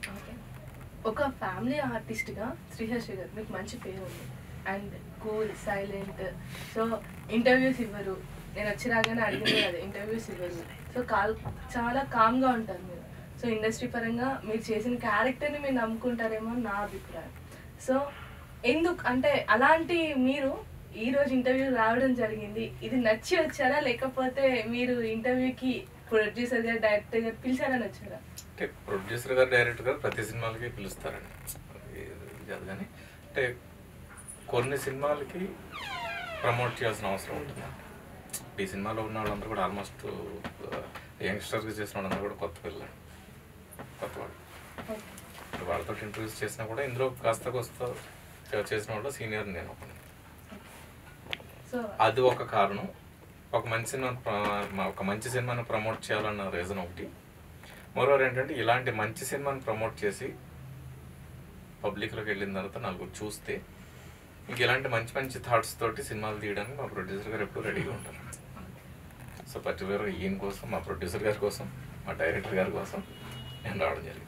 ఒక ఫ్యామిలీ ఆర్టిస్ట్గా శ్రీహర్షి గారు మీకు మంచి పేరు ఉంది and cool silent so interviews ఇవ్వరు నేను వచ్చి రాగానే అడిగింది అది ఇంటర్వ్యూస్ ఇవ్వరు సో కాల్ చాలా కామ్గా ఉంటారు మీరు సో ఇండస్ట్రీ పరంగా మీరు చేసిన క్యారెక్టర్ని మీరు నమ్ముకుంటారేమో అని నా అభిప్రాయం సో ఎందుకు అంటే అలాంటి మీరు ఈ రోజు ఇంటర్వ్యూ రావడం జరిగింది ఇది నచ్చి వచ్చారా లేకపోతే మీరు ఇంటర్వ్యూకి ప్రొడ్యూసర్ గారు డైరెక్టర్ గారు పిలిచారని వచ్చారా అంటే ప్రొడ్యూసర్ గారు డైరెక్టర్ గారు ప్రతి సినిమాలకి పిలుస్తారండి ఇది కాదు కానీ అంటే కొన్ని సినిమాలకి ప్రమోట్ చేయాల్సిన అవసరం ఉంటుంది ఈ సినిమాలో ఉన్న వాళ్ళందరూ కూడా ఆల్మోస్ట్ యంగ్స్టర్స్ చేసిన వాళ్ళందరూ కూడా కొత్త పిల్లలు కొత్త వాళ్ళు ఇప్పుడు వాళ్ళతో ఇంటర్వ్యూస్ చేసినా కూడా ఇందులో కాస్త కొస్త చేసిన వాళ్ళు సీనియర్ నేను ఒకని సో అది ఒక కారణం ఒక మంచి సినిమా ప్ర- ఒక మంచి సినిమాను ప్రమోట్ చేయాలన్న రీజన్ ఒకటి మరోవర్ ఏంటంటే ఇలాంటి మంచి సినిమాని ప్రమోట్ చేసి పబ్లిక్లోకి వెళ్ళిన తర్వాత నలుగురు చూస్తే ఇంక ఇలాంటి మంచి మంచి థాట్స్ తోటి సినిమాలు తీయడానికి మా ప్రొడ్యూసర్ గారు ఎప్పుడు రెడీగా ఉంటారు సో పర్టికులర్గా ఈయన కోసం మా ప్రొడ్యూసర్ గారి కోసం మా డైరెక్టర్ గారి కోసం నేను రావడం జరిగింది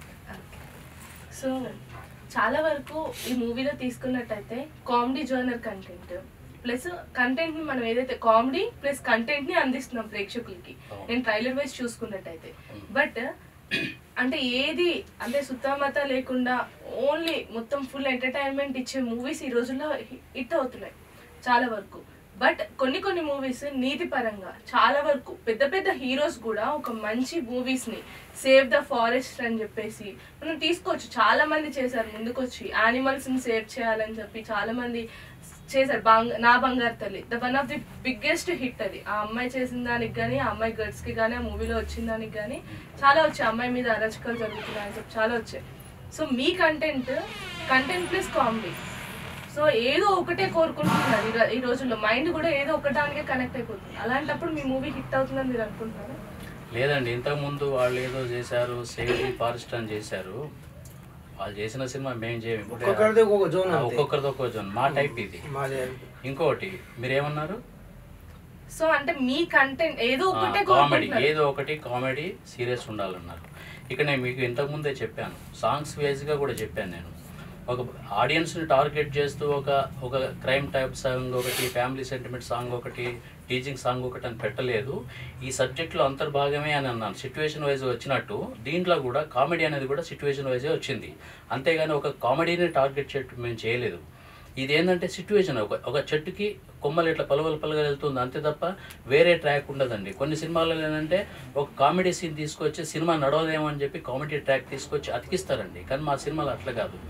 సో చాలా వరకు ఈ మూవీలో తీసుకున్నట్టయితే comedy genre content plus content ని మనం ఏదైతే కామెడీ ప్లస్ కంటెంట్ ని అందిస్తున్నాం ప్రేక్షకులకి అవును. నేను ట్రైలర్ వైజ్ చూసుకున్నట్టయితే బట్ అంటే ఏది అంటే సుత్తమత లేకుండా ఓన్లీ మొత్తం ఫుల్ ఎంటర్టైన్మెంట్ ఇచ్చే మూవీస్ ఈ రోజుల్లో హిట్ అవుతున్నాయి చాలా వరకు బట్ కొన్ని కొన్ని మూవీస్ నీతి పరంగా చాలా వరకు పెద్ద పెద్ద హీరోస్ కూడా ఒక మంచి మూవీస్ ని సేవ్ ద ఫారెస్ట్ అని చెప్పేసి మనం తీసుకోవచ్చు చాలా మంది చేశారు ముందుకొచ్చి యానిమల్స్ ని సేవ్ చేయాలని చెప్పి చాలా మంది చేశారు బంగ Naa Bangaru Talli the one of the biggest hit అది ఆ అమ్మాయి చేసిన దానికి కానీ ఆ అమ్మాయి గర్ల్స్ కి కానీ ఆ మూవీలో వచ్చిన దానికి కానీ చాలా వచ్చాయి అమ్మాయి మీద అరచకాలు జరుగుతున్నాయని చెప్పి చాలా వచ్చాయి సో మీ content content plus comedy so ఏదో ఒకటే కోరుకుంటున్నారు ఈ రో- ఈ రోజుల్లో మైండ్ కూడా ఏదో ఒకటానికే కనెక్ట్ అయిపోతుంది అలాంటప్పుడు మీ మూవీ హిట్ అవుతుందని మీరు అనుకుంటున్నారా లేదండి ఇంతకుముందు వాళ్ళు ఏదో చేశారు సేవ్ ది ఫారెస్ట్ అని చేశారు వాళ్ళు చేసిన సినిమా మేము చేయము ఇప్పుడే- ఒక్కొక్కరిది ఒక్కొక్క జోన్ ఆ, అంతే. ఒక్కొక్కరిది ఒక్కొక్క జోన్ మా టైప్ ఇది మాది ఇంకోటి మీరేమన్నారు సో అంటే మీ కంటెంట్ ఏదో ఒకటే కామెడీ కోరుకుంటున్నారు ఏదో ఒకటి కామెడీ సీరియస్ ఉండాలన్నారు ఇక్కడ నేను మీకు ఇంతకు ముందే చెప్పాను సాంగ్స్ వేజ్గా కూడా చెప్పాను నేను ఒక ఆడియన్స్ని టార్గెట్ చేస్తూ ఒక ఒక క్రైమ్ టైప్ సాంగ్ ఒకటి ఫ్యామిలీ సెంటిమెంట్ సాంగ్ ఒకటి టీచింగ్ సాంగ్ ఒకటి అని పెట్టలేదు ఈ సబ్జెక్ట్లో అంతర్భాగమే అని అన్నాను సిచ్యువేషన్ వైజ్ వచ్చినట్టు దీంట్లో కూడా కామెడీ అనేది కూడా సిచ్యువేషన్ వైజే వచ్చింది అంతేగాని ఒక కామెడీని టార్గెట్ చేయటం మేము చేయలేదు ఇదేంటంటే సిచ్యువేషన్ ఒక ఒక చెట్టుకి కొమ్మలు ఇట్లా పలవలు పలగలు వెళ్తుంది అంతే తప్ప వేరే ట్రాక్ ఉండదండి కొన్ని సినిమాలలో ఏంటంటే ఒక కామెడీ సీన్ తీసుకొచ్చి సినిమా నడవదేమో అని చెప్పి కామెడీ ట్రాక్ తీసుకొచ్చి అతికిస్తారండి కానీ మా సినిమాలు అట్లా కాదు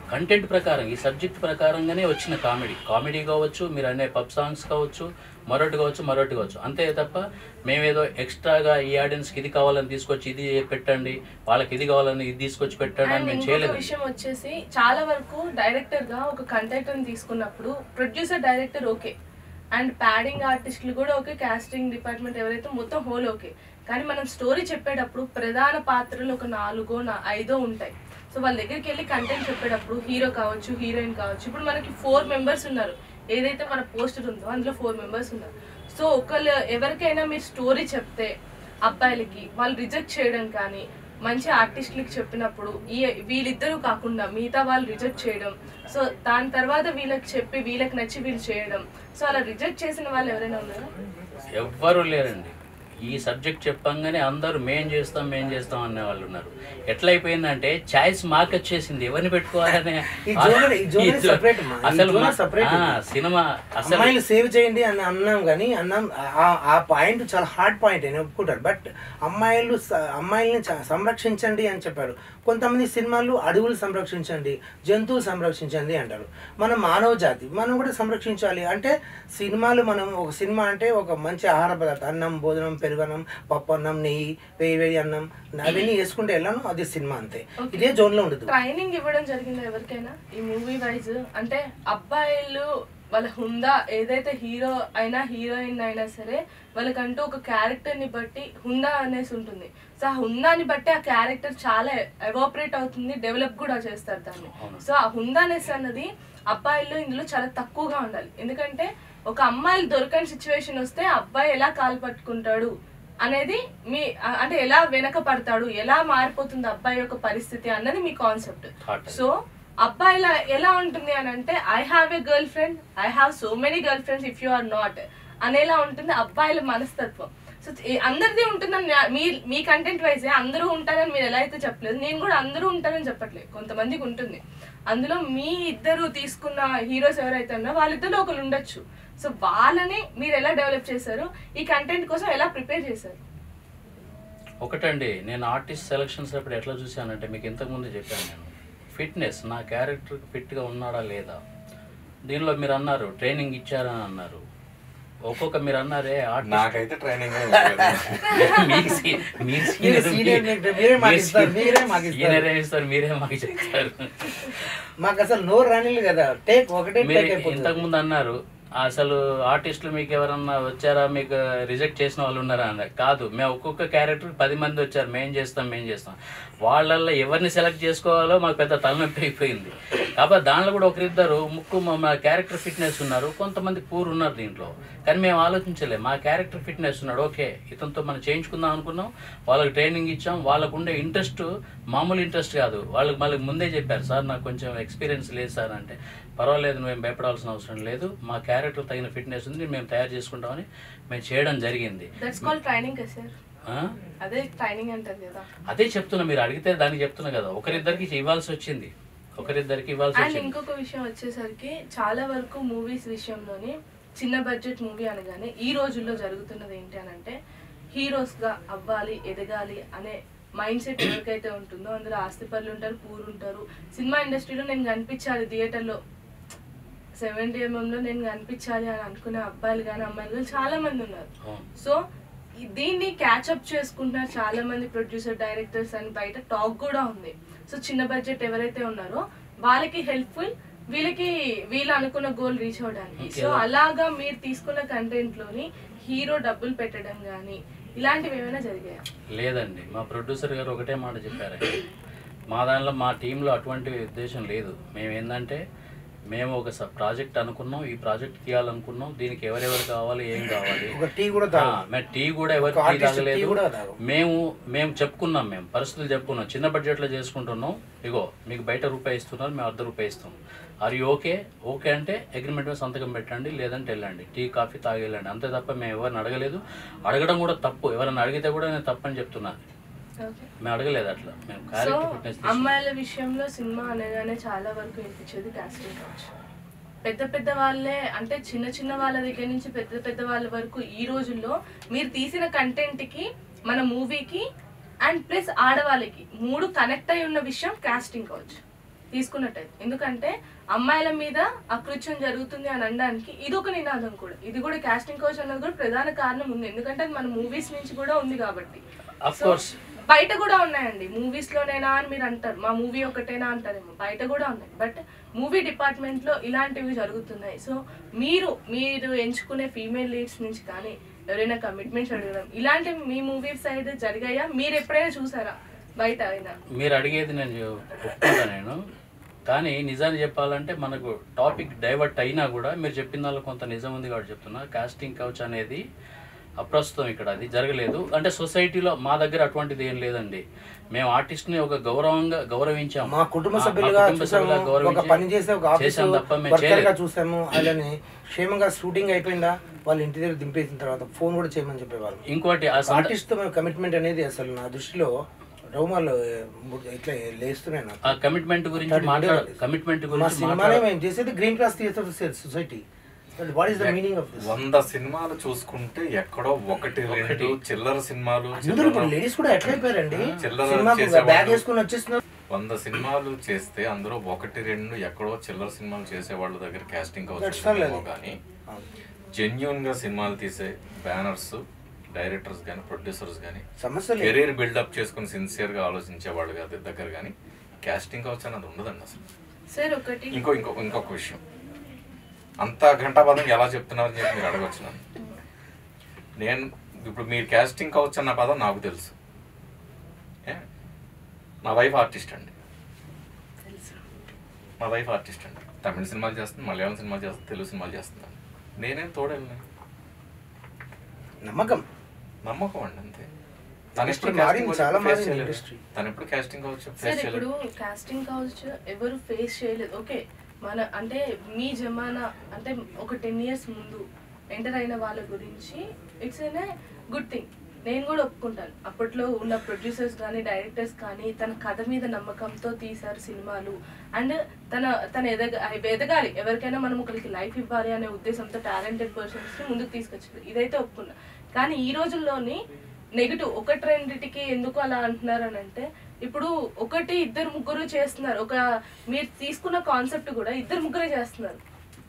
కంటెంట్ ప్రకారం ఈ సబ్జెక్ట్ ప్రకారంగానే వచ్చిన కామెడీ కామెడీ కావచ్చు మీరు అనే పబ్ సాంగ్స్ కావచ్చు మరొకటి కావచ్చు మరొకటి కావచ్చు అంతే తప్ప మేమేదో ఎక్స్ట్రాగా ఈ ఆడియన్స్కి ఇది కావాలని తీసుకొచ్చి ఇది పెట్టండి వాళ్ళకి ఇది కావాలని ఇది తీసుకొచ్చి పెట్టండి అని అండ్ మేము ఇంకొక చేయలేదు విషయం వచ్చేసి చాలా వరకు డైరెక్టర్ గా ఒక కంటెంట్ తీసుకున్నప్పుడు producer director okay and padding ఆర్టిస్టులు కూడా ఓకే కాస్టింగ్ డిపార్ట్మెంట్ ఎవరైతే మొత్తం హోల్ ఓకే కానీ మనం స్టోరీ చెప్పేటప్పుడు ప్రధాన పాత్రలు ఒక నాలుగో నా- ఐదో ఉంటాయి సో వాళ్ళ దగ్గరికి వెళ్ళి కంటెంట్ చెప్పేటప్పుడు హీరో కావచ్చు హీరోయిన్ కావచ్చు ఇప్పుడు మనకి ఫోర్ మెంబర్స్ ఉన్నారు ఏదైతే మన పోస్టర్ ఉందో అందులో ఫోర్ మెంబర్స్ ఉన్నారు సో ఒకళ్ళు ఎవరికైనా మీరు స్టోరీ చెప్తే అబ్బాయిలకి వాళ్ళు రిజెక్ట్ చేయడం కానీ మంచి ఆర్టిస్టులకి చెప్పినప్పుడు ఈ వీళ్ళిద్దరూ కాకుండా మిగతా వాళ్ళు రిజెక్ట్ చేయడం సో దాని తర్వాత వీళ్ళకి చెప్పి వీళ్ళకి నచ్చి వీళ్ళు చేయడం సో అలా రిజెక్ట్ చేసిన వాళ్ళు ఎవరైనా ఉన్నారా ఎవ్వరూ లేరండి ఈ సబ్జెక్ట్ చెప్పంగానే అందరూ మేం చేస్తాం మేం చేస్తాం అనే వాళ్ళు ఉన్నారు ఎట్లయిపోయిందంటే ఛాయిస్ మాకు వచ్చేసింది ఎవరిని పెట్టుకోవాలనే ఈ genre- ఈ genre ఈ జో- separate మా. ఈ అసలు genre మా- separate ఆ, ఇది. సినిమా అసలు అమ్మాయిలు సేవ్ చేయండి అని అన్నాం కానీ అన్నాం ఆ- ఆ పాయింట్ చాలా హార్డ్ పాయింట్ అని ఒప్పుకుంటారు బట్ అమ్మాయిలు స- అమ్మాయిల్ని చ- సంరక్షించండి అని చెప్పారు కొంతమంది సినిమాలు అడవులు సంరక్షించండి జంతువులు సంరక్షించండి అంటారు మన మానవ జాతి మనం కూడా సంరక్షించాలి అంటే సినిమాలు మనం ఒక సినిమా అంటే ఒక మంచి ఆహార పదార్థం అన్నం భోజనం పెరుగన్నం పప్పు అన్నం నెయ్యి వేయి వేయి అన్నం అవన్నీ వేసుకుంటే వెళ్ళాను అది సినిమా అంతే ఇదే జోన్లో ఉండదు ట్రైనింగ్ ఇవ్వడం జరిగిందా ఎవరికైనా ఈ మూవీ వైజ్ అంటే అబ్బాయిలు వాళ్ళ హుందా ఏదైతే హీరో అయినా హీరోయిన్ అయినా సరే వాళ్ళకంటూ ఒక క్యారెక్టర్ ని బట్టి హుందా అనేసి ఉంటుంది సో ఆ హుందాని బట్టి ఆ క్యారెక్టర్ చాలా ఎవాపరేట్ అవుతుంది డెవలప్ కూడా చేస్తారు దాన్ని అవును. సో ఆ హుందానెస్ అన్నది అబ్బాయిల్లో ఇందులో చాలా తక్కువగా ఉండాలి ఎందుకంటే ఒక అమ్మాయిలు దొరకని సిచ్యువేషన్ వస్తే ఆ అబ్బాయి ఎలా కాలు పట్టుకుంటాడు అనేది మీ ఆ- అంటే ఎలా వెనక పడతాడు ఎలా మారిపోతుంది అబ్బాయి యొక్క పరిస్థితి అన్నది మీ కాన్సెప్ట్ Thought. సో అబ్బాయిల ఎలా ఉంటుంది అని అంటే I have a girl friend I have so many girl friends if you are not అనేలా ఉంటుంది అబ్బాయిల మనస్తత్వం సో ఈ- అందరిది ఉంటుందని నా- మీ మీ కంటెంట్ వైజే అందరూ ఉంటారని మీరు ఎలా అయితే చెప్పలేదు నేను కూడా అందరూ ఉంటారని చెప్పట్లేదు కొంతమందికి ఉంటుంది అందులో మీ ఇద్దరు తీసుకున్న హీరోస్ ఎవరైతే ఉన్నారో వాళ్ళిద్దరు ఒకరు ఉండొచ్చు సో వాళ్ళని మీరు ఎలా డెవలప్ చేశారు ఈ కంటెంట్ కోసం ఎలా ప్రిపేర్ చేశారు ఒకటండి నేను ఆర్టిస్ట్ సెలక్షన్స్ అప్పుడు ఎట్లా చూశానంటే మీకు ఇంతకుముందు చెప్పాను నేను ఫిట్నెస్ నా క్యారెక్టర్ ఫిట్గా ఉన్నాడా లేదా దీనిలో మీరు అన్నారు ట్రైనింగ్ ఇచ్చారని అన్నారు ఒక్కొక్క మీరు అన్నారే ఆర్టిస్ట్ నాకైతే ట్రైనింగ్ మీకు సీ- మీరు మీరు senior, senior, మీ- మీకు- మీరే మాకు మీరు ఇస్తారు, senior. మీరే మాకు ఇస్తారు. Senior ఏమి ఇస్తారు మీరే మాకు చెప్తారు మాకు అసలు నోరు రానిలేదు కదా టేక్ ఒకటే మీరు టేక్ అయిపోతుంది ఇంతకు ముందు అన్నారు అసలు ఆర్టిస్టులు మీకు ఎవరన్నా వచ్చారా మీకు రిజెక్ట్ చేసిన వాళ్ళు ఉన్నారా అన్నారు కాదు మేము ఒక్కొక్క క్యారెక్టర్ పది మంది వచ్చారు మేం చేస్తాం మేం చేస్తాం వాళ్ళల్లో ఎవరిని సెలెక్ట్ చేసుకోవాలో మాకు పెద్ద తలనొప్పి అయిపోయింది కాబట్టి దానిలో కూడా ఒకరిద్దరు ముక్కు మా- మా క్యారెక్టర్ ఫిట్నెస్ ఉన్నారు కొంతమంది పూర్ ఉన్నారు దీంట్లో కానీ మేము ఆలోచించలే మా క్యారెక్టర్ ఫిట్నెస్ ఉన్నాడు ఓకే ఇతనితో మనం చేయించుకుందాం అనుకున్నాం వాళ్ళకి ట్రైనింగ్ ఇచ్చాం వాళ్ళకు ఉండే ఇంట్రెస్ట్ మామూలు ఇంట్రెస్ట్ కాదు వాళ్ళకి మళ్ళీ ముందే చెప్పారు సార్ నాకు కొంచెం ఎక్స్పీరియన్స్ లేదు సార్ అంటే పర్వాలేదు నువ్వేం భయపడాల్సిన అవసరం లేదు మా క్యారెక్టర్ తగిన ఫిట్నెస్ ఉంది మేము తయారు చేసుకుంటామని మేము చేయడం జరిగింది దట్స్ కాల్ ట్రైనింగ్ కదా సార్ ఆ? అదే ట్రైనింగ్ అంటారు కదా అదే చెప్తున్నా మీరు అడిగితే దానికి చెప్తున్నా కదా ఒకరిద్దరికి ఇవ్వాల్సి వచ్చింది ఒకరిద్దరికి ఇవ్వాల్సి అండ్ వచ్చింది ఇంకొక విషయం వచ్చేసరికి చాలా వరకు మూవీస్ విషయంలోని చిన్న బడ్జెట్ మూవీ అనగానే ఈ రోజుల్లో జరుగుతున్నది ఏంటి అని అంటే హీరోస్ గా అవ్వాలి ఎదగాలి అనే మైండ్ సెట్ ఎవరికైతే ఉంటుందో అందులో ఆస్తిపరులు ఉంటారు పూర్ ఉంటారు సినిమా ఇండస్ట్రీలో నేను కనిపించాలి థియేటర్లో సెవెంటీ ఎంఎంలో నేను కనిపించాలి అని అనుకునే అబ్బాయిలు కానీ అమ్మాయిలు కానీ చాలా మంది ఉన్నారు అవును. సో ఈ- దీన్ని క్యాచప్ చేసుకుంటున్నారు చాలా మంది ప్రొడ్యూసర్ డైరెక్టర్స్ అని బయట టాక్ కూడా ఉంది సో చిన్న బడ్జెట్ ఎవరైతే ఉన్నారో వాళ్ళకి హెల్ప్ఫుల్ వీళ్ళకి వీళ్ళు అనుకున్న గోల్ రీచ్ అవడానికి Okay. సో అలాగా మీరు తీసుకున్న కంటెంట్ లోని హీరో డబ్బులు పెట్టడం కానీ ఇలాంటివి ఏమైనా జరిగాయా లేదండి మా ప్రొడ్యూసర్ గారు ఒకటే మాట చెప్పారు మా దానిలో మా టీంలో అటువంటి ఉద్దేశం లేదు మేము ఏంటంటే మేము ఒక స- ప్రాజెక్ట్ అనుకున్నాం ఈ ప్రాజెక్ట్ తీయాలనుకున్నాం దీనికి ఎవరెవరు కావాలి ఏం కావాలి ఒక టీ కూడా ఆ, తాగు మేము టీ కూడా ఎవరు ఒక టీ artist టీ తాగలేదు కూడా తాగం. మేము మేము చెప్పుకున్నాం మేము పరిస్థితులు చెప్పుకున్నాం చిన్న బడ్జెట్లో చేసుకుంటున్నాం ఇగో మీకు బయట రూపాయి ఇస్తున్నారు మేము అర్ధ రూపాయి ఇస్తాం అది ఓకే ఓకే అంటే అగ్రిమెంట్ మీద సంతకం పెట్టండి లేదంటే వెళ్ళండి టీ కాఫీ తాగి వెళ్ళండి అంతే తప్ప మేము ఎవరిని అడగలేదు అడగడం కూడా తప్పు ఎవరైనా అడిగితే కూడా నేను తప్పని చెప్తున్నాను ఓకే మేము అడగలేదు అట్లా మేము సో క్యారెక్టర్ ఫిట్నెస్ అమ్మాయిల విషయంలో సినిమా అనగానే చాలా వరకు వినిపించేది కాస్టింగ్ కావచ్చు పెద్ద పెద్ద వాళ్ళే అంటే చిన్న చిన్న వాళ్ళ దగ్గర నుంచి పెద్ద పెద్ద వాళ్ళ వరకు ఈ రోజుల్లో మీరు తీసిన కంటెంట్ కి మన మూవీకి అండ్ ప్లస్ ఆడవాళ్ళకి మూడు కనెక్ట్ అయి ఉన్న విషయం కాస్టింగ్ కావచ్చు తీసుకున్నట్టయితే ఎందుకంటే అమ్మాయిల మీద అకృత్యం జరుగుతుంది అని అనడానికి ఇది ఒక నినాదం కూడా ఇది కూడా కాస్టింగ్ కోచ్ అన్నది కూడా ప్రధాన కారణం ఉంది ఎందుకంటే అది మన మూవీస్ నుంచి కూడా ఉంది కాబట్టి అఫ్ So, కోర్స్ బయట కూడా ఉన్నాయండి మూవీస్ లోనేనా అని మీరు అంటారు మా మూవీ ఒకటేనా అంటారేమో బయట కూడా ఉన్నాయి బట్ మూవీ డిపార్ట్మెంట్ లో ఇలాంటివి జరుగుతున్నాయి సో మీరు మీరు ఎంచుకునే ఫీమేల్ లీడ్స్ నుంచి కానీ ఎవరైనా కమిట్మెంట్స్ అడగడం ఇలాంటివి మీ మూవీ సైడ్ జరిగాయా మీరు ఎప్పుడైనా చూసారా బయట అయినా మీరు అడిగేది నేను ఒప్పుకుంటా నేను కానీ నిజాన్ని చెప్పాలంటే మనకు టాపిక్ డైవర్ట్ అయినా కూడా మీరు చెప్పిన దానిలో కొంత నిజం ఉంది కాబట్టి చెప్తున్నా కాస్టింగ్ కౌచ్ అనేది అప్రస్తుతం ఇక్కడ అది జరగలేదు అంటే సొసైటీలో మా దగ్గర అటువంటిది ఏం లేదండి మేము ఆర్టిస్ట్ని ఒక గౌరవంగా గౌరవించాము మా కుటుంబ మా- మా సభ్యులుగా కుటుంబ చూసాము సభ్యులుగా ఒక గౌరవించి పని చేసే ఒక ఆఫీస్ చేశాం తప్ప మేము వర్కర్ గా చేయలేదు చూసాము వాళ్ళని క్షేమంగా షూటింగ్ అయిపోయిందా వాళ్ళ ఇంటి దగ్గర దింపేసిన తర్వాత ఫోన్ కూడా చేయమని చెప్పేవాళ్ళు ఇంకోటి ఆ సంద- ఆర్టిస్ట్ తో మేము కమిట్మెంట్ అనేది అసలు నా దృష్టిలో రౌమాలు ఇట్లా లేస్తున్నాయి నాకు ఆ కమిట్మెంట్ గురించి అట్లాంటి మాట్లాడ ఉండేది. కమిట్మెంట్ మా గురించి సినిమానే మాట్లాడ మేము చేసేది green class theatre society what is the meaning of this వంద సినిమాలు చూసుకుంటే ఎక్కడో ఒకటి రెండు చిల్లర సినిమాలు అందరూ ఇప్పుడు చిల్లర- లేడీస్ కూడా ఎట్లా అయిపోయారండి చిల్లర సినిమాకు చేసేవాళ్ళు. బ్యాగ్ వేసుకుని వచ్చేస్తున్నారు వంద సినిమాలు చేస్తే అందులో ఒకటి రెండు ఎక్కడో చిల్లర సినిమాలు చేసే వాళ్ళ దగ్గర కాస్టింగ్ That's all అవుతుందేమో అది. కానీ జెన్యున్ గా సినిమాలు తీసే బ్యానర్స్ డైరెక్టర్స్ కానీ ప్రొడ్యూసర్స్ కానీ సమస్య లేదు కెరీర్ బిల్డప్ చేసుకుని సిన్సియర్ గా ఆలోచించే వాళ్ళు కాదు దగ్గర కానీ కాస్టింగ్ కావచ్చు అన్నది ఉండదండి అసలు సార్ ఒకటి ఇంకో ఇంకో ఇంకొక విషయం అంత ఘంటాపదం ఎలా చెప్తున్నారని చెప్పి మీరు అడగచ్చు నన్ను నేను ఇప్పుడు మీరు కాస్టింగ్ కావచ్చు అన్న పదం నాకు తెలుసు ఏ? నా వైఫ్ ఆర్టిస్ట్ అండి తెలుసు మా వైఫ్ ఆర్టిస్ట్ అండి తమిళ సినిమాలు చేస్తుంది మలయాళం సినిమాలు చేస్తుంది తెలుగు సినిమాలు చేస్తుంది నేనేం తోడేళ్ళని నమ్మకం నమ్మకం అండి అంతే తను Industry ఎప్పుడు మారింది, casting చాలా face మారింది చేయలేదు. industry. తను ఎప్పుడు కాస్టింగ్ కావచ్చు సార్ ఫేస్ ఇప్పుడు చేయలేదు కాస్టింగ్ కౌచ్ ఎవరు ఫేస్ చేయలేదు ఓకే మన అంటే మీ జమానా అంటే ఒక టెన్ ఇయర్స్ ముందు ఎంటర్ అయిన వాళ్ళ గురించి ఇట్స్ ఎన్ గుడ్ థింగ్ నేను కూడా ఒప్పుకుంటాను అప్పట్లో ఉన్న ప్రొడ్యూసర్స్ కానీ డైరెక్టర్స్ కానీ తన కథ మీద నమ్మకంతో తీశారు సినిమాలు అండ్ తన తన ఎదగ ఎదగాలి ఎవరికైనా మనం ఒకరికి లైఫ్ ఇవ్వాలి అనే ఉద్దేశంతో టాలెంటెడ్ పర్సన్స్ని ముందుకు తీసుకొచ్చారు ఇదైతే ఒప్పుకున్నా కానీ ఈ రోజుల్లోని నెగిటివ్ ఒకటి రెండిటికి ఎందుకు అలా అంటున్నారు అని అంటే ఇప్పుడు ఒకటి ఇద్దరు ముగ్గురు చేస్తున్నారు ఒక మీరు తీసుకున్న కాన్సెప్ట్ కూడా ఇద్దరు ముగ్గురే చేస్తున్నారు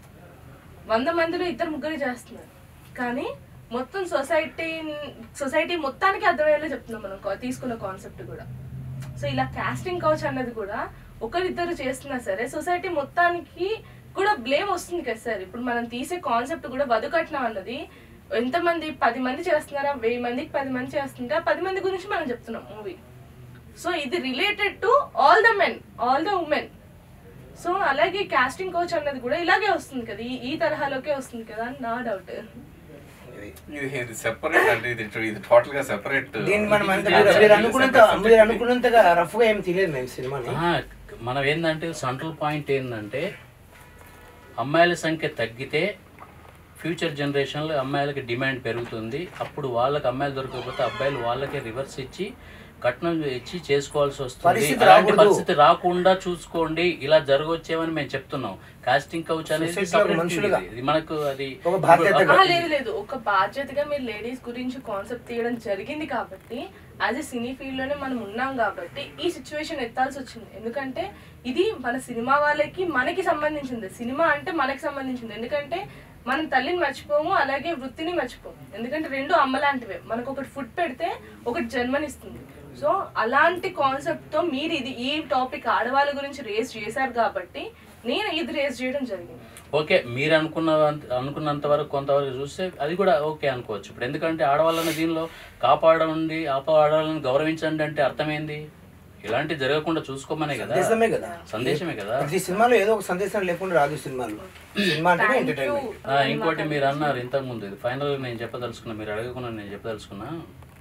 వంద మందిలో ఇద్దరు ముగ్గురే చేస్తున్నారు కానీ మొత్తం సొసైటీ సొసైటీ మొత్తానికి అర్థమయ్యేలా చెప్తున్నాం మనం కా- తీసుకున్న కాన్సెప్ట్ కూడా సో ఇలా కాస్టింగ్ కౌచ్ అన్నది కూడా ఒకరిద్దరు చేస్తున్నా సరే సొసైటీ మొత్తానికి కూడా బ్లేమ్ వస్తుంది కదా సార్ ఇప్పుడు మనం తీసే కాన్సెప్ట్ కూడా బతుకట్నం అన్నది ఎంతమంది పది మంది చేస్తున్నారా వెయ్యి మందికి పది మంది చేస్తుంటే ఆ పది మంది గురించి మనం చెప్తున్నాం మూవీ సో ఇది related to all the men all the women so అలాగే కాస్టింగ్ కోచ్ అన్నది కూడా ఇలాగే వస్తుంది కదా ఈ ఈ తరహాలోకే వస్తుంది కదా అని నా డౌట్ ఇది ఇది సెపరేట్ అంటే ఇది ఇది టోటల్ గా సెపరేట్ దీన్ని మనం అంత మీరు మీరు అనుకున్నంత మీరు అనుకున్నంతగా రఫ్ గా ఏం తెలియదు మేము సినిమాని ఆ, మనం ఏంటంటే సెంట్రల్ పాయింట్ ఏంటంటే అమ్మాయిల సంఖ్య తగ్గితే ఫ్యూచర్ జనరేషన్లో అమ్మాయిలకి డిమాండ్ పెరుగుతుంది అప్పుడు వాళ్ళకి అమ్మాయిలు దొరకకపోతే అబ్బాయిలు వాళ్ళకే రివర్స్ ఇచ్చి కట్నం ఇచ్చి చేసుకోవాల్సి వస్తుంది పరిస్థితి అలాంటి రాకూడదు. పరిస్థితి రాకుండా చూసుకోండి ఇలా జరగవచ్చేమని మేము చెప్తున్నాం కాస్టింగ్ కౌచ్ అనేది Society లో separate మనుషులుగా. ఇది. ఇది మనకు అది ఒక బాధ్యతగా. ఆ, లేదు లేదు ఒక బాధ్యతగా మీరు లేడీస్ గురించి కాన్సెప్ట్ తీయడం జరిగింది కాబట్టి యాజ్ ఎ సినీ ఫీల్డ్ లోనే మనం ఉన్నాం కాబట్టి ఈ సిచ్యువేషన్ ఎత్తాల్సి వచ్చింది ఎందుకంటే ఇది మన సినిమా వాళ్ళకి మనకి సంబంధించింది సినిమా అంటే మనకి సంబంధించింది ఎందుకంటే మనం తల్లిని మర్చిపోము అలాగే వృత్తిని మర్చిపోము ఎందుకంటే రెండు అమ్మలాంటివే మనకు ఒకటి ఫుడ్ పెడితే ఒకటి జన్మనిస్తుంది సో అలాంటి కాన్సెప్ట్ తో మీరు ఇది ఈ టాపిక్ ఆడవాళ్ళ గురించి రేస్ చేశారు కాబట్టి నేను ఇది రేస్ చేయడం జరిగింది ఓకే మీరు అనుకున్న అనుకున్నంత వరకు కొంతవరకు చూస్తే అది కూడా ఓకే అనుకోవచ్చు ఇప్పుడు ఎందుకంటే ఆడవాళ్ళని దీనిలో కాపాడండి ఆడవాళ్ళని గౌరవించండి అంటే అర్థమైంది ఇలాంటి జరగకుండా చూసుకోమనే కదా సందేశమే కదా సందేశమే కదా ప్రతి సినిమాలో ఏదో ఒక సందేశం లేకుండా రాదు సినిమాలు సినిమా అంటే Thank ఎంటర్టైన్మెంట్ you. ఆ, ఇంకోటి మీరు అన్నారు ఇంతకు ముందు ఇది ఫైనల్ నేను చెప్పదలుచుకున్నా మీరు అడగకుండా నేను చెప్పదలుచుకున్నా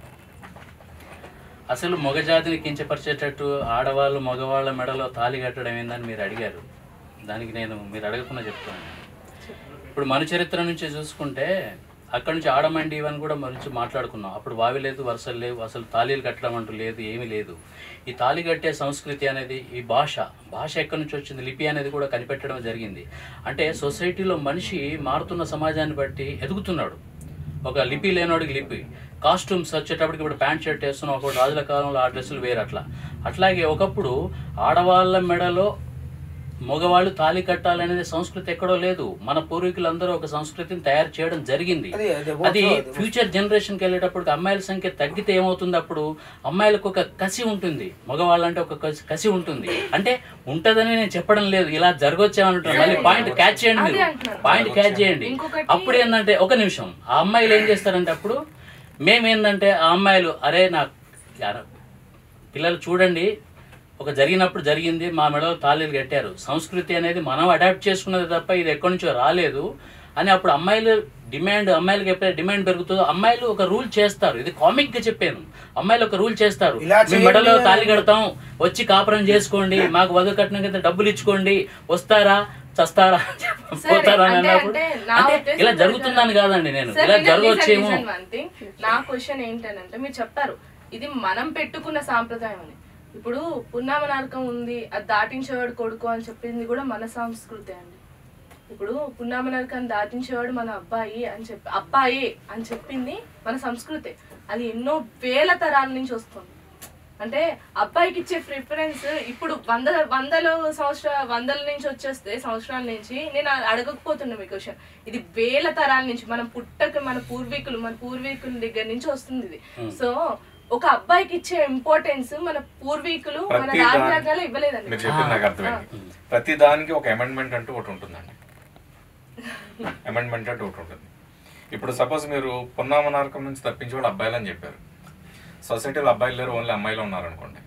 అసలు మగజాతిని కించపరిచేటట్టు ఆడవాళ్ళు మగవాళ్ళ మెడలో తాళి కట్టడం ఏందని మీరు అడిగారు దానికి నేను మీరు అడగకుండా చెప్తున్నాను ఇప్పుడు మన చరిత్ర నుంచి చూసుకుంటే అక్కడ నుంచి ఆడమండి ఇవన్నీ కూడా మంచి మాట్లాడుకున్నాం అప్పుడు వావి లేదు వరుసలు లేవు అసలు తాళీలు కట్టడం అంటూ లేదు ఏమీ లేదు ఈ తాళి కట్టే సంస్కృతి అనేది ఈ భాష భాష ఎక్కడి నుంచి వచ్చింది లిపి అనేది కూడా కనిపెట్టడం జరిగింది అంటే సొసైటీలో మనిషి మారుతున్న సమాజాన్ని బట్టి ఎదుగుతున్నాడు ఒక లిపి లేనోడికి లిపి కాస్ట్యూమ్స్ వచ్చేటప్పటికి ఇప్పుడు ప్యాంట్ షర్ట్ వేస్తున్నాం ఒక రాజుల కాలంలో ఆ డ్రెస్సులు వేరు అట్లా అట్లాగే ఒకప్పుడు ఆడవాళ్ళ మెడలో మగవాళ్ళు తాళి కట్టాలనేది సంస్కృతి ఎక్కడో లేదు మన పూర్వీకులందరూ ఒక సంస్కృతిని తయారు చేయడం జరిగింది అది- అది అది also అది- ఫ్యూచర్ జనరేషన్కి వెళ్ళేటప్పుడు అమ్మాయిల సంఖ్య తగ్గితే ఏమవుతుంది అప్పుడు అమ్మాయిలకు ఒక కసి ఉంటుంది మగవాళ్ళంటే ఒక కసి కసి ఉంటుంది అంటే ఉంటదని నేను చెప్పడం లేదు ఇలా జరగొచ్చామంటారు మళ్ళీ పాయింట్ క్యాచ్ చేయండి అదే మీరు అంటున్నాను. పాయింట్ క్యాచ్ చేయండి ఇంకొకటి- అప్పుడు ఏంటంటే ఒక నిమిషం ఆ అమ్మాయిలు ఏం చేస్తారంటే అప్పుడు మేమేందంటే ఆ అమ్మాయిలు అరే నా యార- పిల్లలు చూడండి ఒక జరిగినప్పుడు జరిగింది మా మెడలో తాళీలు కట్టారు సంస్కృతి అనేది మనం అడాప్ట్ చేసుకున్నది తప్ప ఇది ఎక్కడి నుంచో రాలేదు అని అప్పుడు అమ్మాయిలు డిమాండ్ అమ్మాయిలకి ఎప్పుడైతే డిమాండ్ పెరుగుతుందో అమ్మాయిలు ఒక రూల్ చేస్తారు ఇది కామిక్ గా చెప్పాను అమ్మాయిలు ఒక రూల్ చేస్తారు ఇలా మీ మెడలో చేయండి తాళి కడతాం వచ్చి కాపురం చేసుకోండి మాకు వధు కట్నం కింద డబ్బులు ఇచ్చుకోండి వస్తారా చస్తారా సరే, పోతారా అని అంటే- అన్నప్పుడు అంటే నా అంటే ఉద్దేశం ఇలా ప్రకారం- జరుగుతుందని కాదండి నేను Sir, ఇలా listen, జరగవచ్చేమో listen, one thing. నా క్వశ్చన్ ఏంటనంటే మీరు చెప్పారు ఇది మనం పెట్టుకున్న సాంప్రదాయం అని ఇప్పుడు పున్నామ నరకం ఉంది అది దాటించేవాడు కొడుకు అని చెప్పింది కూడా మన సంస్కృతి అండి ఇప్పుడు పున్నామ నరకం దాటించేవాడు మన అబ్బాయి అని చెప్పి అబ్బాయి అని చెప్పింది మన సంస్కృతి అది ఎన్నో వేల తరాల నుంచి వస్తుంది అంటే అబ్బాయికి ఇచ్చే ప్రిఫరెన్స్ ఇప్పుడు వంద వందల సంవత్సర వందల నుంచి వచ్చేస్తే సంవత్సరాల నుంచి నేను అడగకపోతున్నా మీ క్వశ్చన్ ఇది వేల తరాల నుంచి మన పుట్టక మన పూర్వీకులు మన పూర్వీకుల దగ్గర నుంచి వస్తుంది ఇది సో ఒక అబ్బాయికి ఇచ్చే ఇంపార్టెన్స్ మన పూర్వీకులు మన ప్రతి రాజరాగాలు దాని- ఇవ్వలేదండి మీరు చెప్పింది నాకు అర్థమైంది ప్రతి దానికి ఒక అమెండ్మెంట్ అంటూ ఒకటి ఉంటుందండి అమెండ్మెంట్ అంటూ ఒకటి ఉంటుంది ఇప్పుడు సపోజ్ మీరు పున్నామ నరకం నుంచి తప్పించేవాడు అబ్బాయిలు అని చెప్పారు సొసైటీలో అబ్బాయిలు లేరు ఓన్లీ అమ్మాయిలు ఉన్నారనుకోండి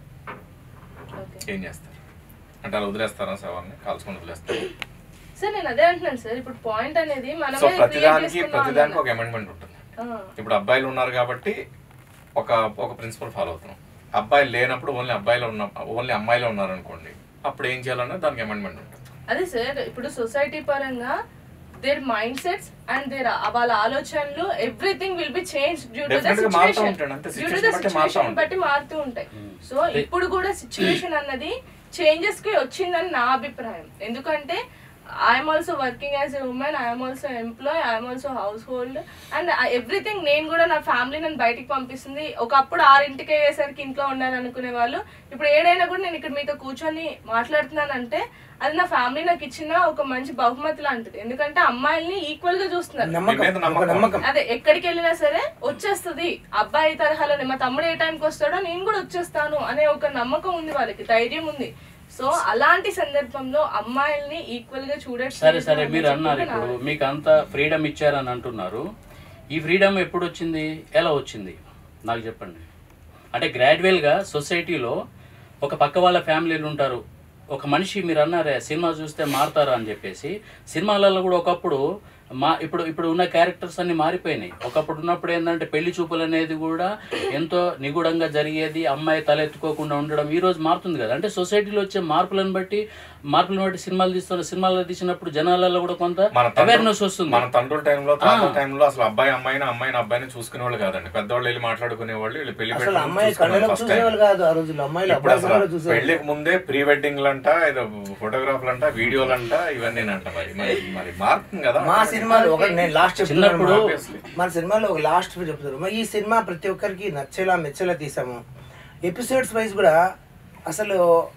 ఓకే ఏం చేస్తారు అంటే అలా వదిలేస్తారా శవాన్ని కాల్చుకొని వదిలేస్తారు సార్ నేను అదే అంటున్నాను సార్ ఇప్పుడు పాయింట్ అనేది సో మనమే create ప్రతిదానికి చేసుకున్నాం ప్రతిదానికి ఒక అన్నాను. అమెండ్మెంట్ ఉంటుంది ఆ. ఇప్పుడు అబ్బాయిలు ఉన్నారు కాబట్టి ఒక ఒక ప్రిన్సిపల్ ఫాలో అవుతున్నాం అబ్బాయిలు లేనప్పుడు ఓన్లీ అబ్బాయిలు ఉన్న ఓన్లీ అమ్మాయిలు ఉన్నారనుకోండి అప్పుడు ఏం చేయాలన్నది దానికి అమెండ్మెంట్ ఉంటుంది అదే సార్ ఇప్పుడు సొసైటీ పరంగా their mind sets and their వాళ్ళ ఆలోచనలు everything will be change due to the Definitely గా మారుతూ సిచువేషన్ ఉంటాడు. అంతే డ్యూ టు situation ద బట్టి మారుతూ సిచువేషన్ ఉంటాయి. బట్టి మారుతూ ఉంటాయి సో ఇప్పుడు కూడా సిచ్యువేషన్ అన్నది చేంజెస్ కి వచ్చిందని నా అభిప్రాయం ఎందుకంటే I'm also working as a women I'm also employ I'm also household and everything నేను కూడా నా ఫ్యామిలీ నన్ను బయటికి పంపిస్తుంది ఒకప్పుడు ఆరింటికి అయ్యేసరికి ఇంట్లో ఉండాలి అనుకునే వాళ్ళు ఇప్పుడు ఏడైనా కూడా నేను ఇక్కడ మీతో కూర్చొని మాట్లాడుతున్నానంటే అది నా ఫ్యామిలీ నాకు ఇచ్చిన ఒక మంచి బహుమతి లాంటిది ఎందుకంటే అమ్మాయిల్ని ఈక్వల్ గా చూస్తున్నారు మీ నమ్మకం మీద ఒక నమ్మకం నమ్మకం అదే ఎక్కడికి వెళ్ళినా సరే వచ్చేస్తుంది అబ్బాయి తరహాలోనే మా తమ్ముడు ఏ టైంకి వస్తాడో నేను కూడా వచ్చేస్తాను అనే ఒక నమ్మకం ఉంది వాళ్ళకి ధైర్యం ఉంది సో అలాంటి సందర్భంలో అమ్మాయిల్ని ఈక్వల్ గా చూడట్లేదు సరే సరే మీరు అని అన్నారు చెప్పి ఇప్పుడు మీకు అంత ఫ్రీడమ్ ఇచ్చారని అంటున్నారు ఈ ఫ్రీడమ్ ఎప్పుడు వచ్చింది ఎలా వచ్చింది నాకు చెప్పండి అంటే గ్రాడ్యువల్గా సొసైటీలో ఒక పక్క వాళ్ళ ఫ్యామిలీలు ఉంటారు ఒక మనిషి మీరు అన్నారే సినిమా చూస్తే మారుతారా అని చెప్పేసి సినిమాలలో కూడా ఒకప్పుడు మా ఇప్పుడు ఇప్పుడు ఉన్న క్యారెక్టర్స్ అన్ని మారిపోయినాయి ఒకప్పుడు ఉన్నప్పుడు ఏంటంటే పెళ్లి చూపులు అనేది కూడా ఎంతో నిగూఢంగా జరిగేది అమ్మాయి తలెత్తుకోకుండా ఉండడం ఈ రోజు మారుతుంది కదా అంటే సొసైటీలో వచ్చే మార్పులను బట్టి మార్పులను బట్టి సినిమాలు తీస్తున్న సినిమాలు తీసినప్పుడు జనాలలో కూడా కొంత మన తండ్రుల- అవేర్నెస్ వస్తుంది మన తండ్రుల టైంలో తాతల ఆ. టైంలో అసలు అబ్బాయి అమ్మాయిని అమ్మాయిని అబ్బాయిని చూసుకునేవాళ్ళు కాదండి పెద్దవాళ్ళు వెళ్ళి మాట్లాడుకునేవాళ్ళు వీళ్ళు పెళ్లి అసలు పెట్టుకుని అమ్మాయి చూసుకునేవాళ్ళు కళ్ళలో first time. చూసేవాళ్ళు కాదు ఆ రోజుల్లో అమ్మాయిలు ఇప్పుడు అబ్బాయి అసలు కళ్ళలో చూసేవాళ్ళు పెళ్లికి ముందే ప్రీ వెడ్డింగ్ లంట ఏదో ఫోటోగ్రాఫ్లు అంట వీడియోలు అంట ఇవన్నీ అంట మరి మరి మరి మారుతుంది కదా మా సినిమాలో ఒక నేను లాస్ట్ చెప్తున్నాను చిన్నప్పుడు Obviously. మన సినిమాలో ఒక లాస్ట్ చెప్తారు మరి ఈ సినిమా ప్రతి ఒక్కరికి నచ్చేలా మెచ్చేలా తీసాము ఎపిసోడ్స్ వైజ్ కూడా అసలు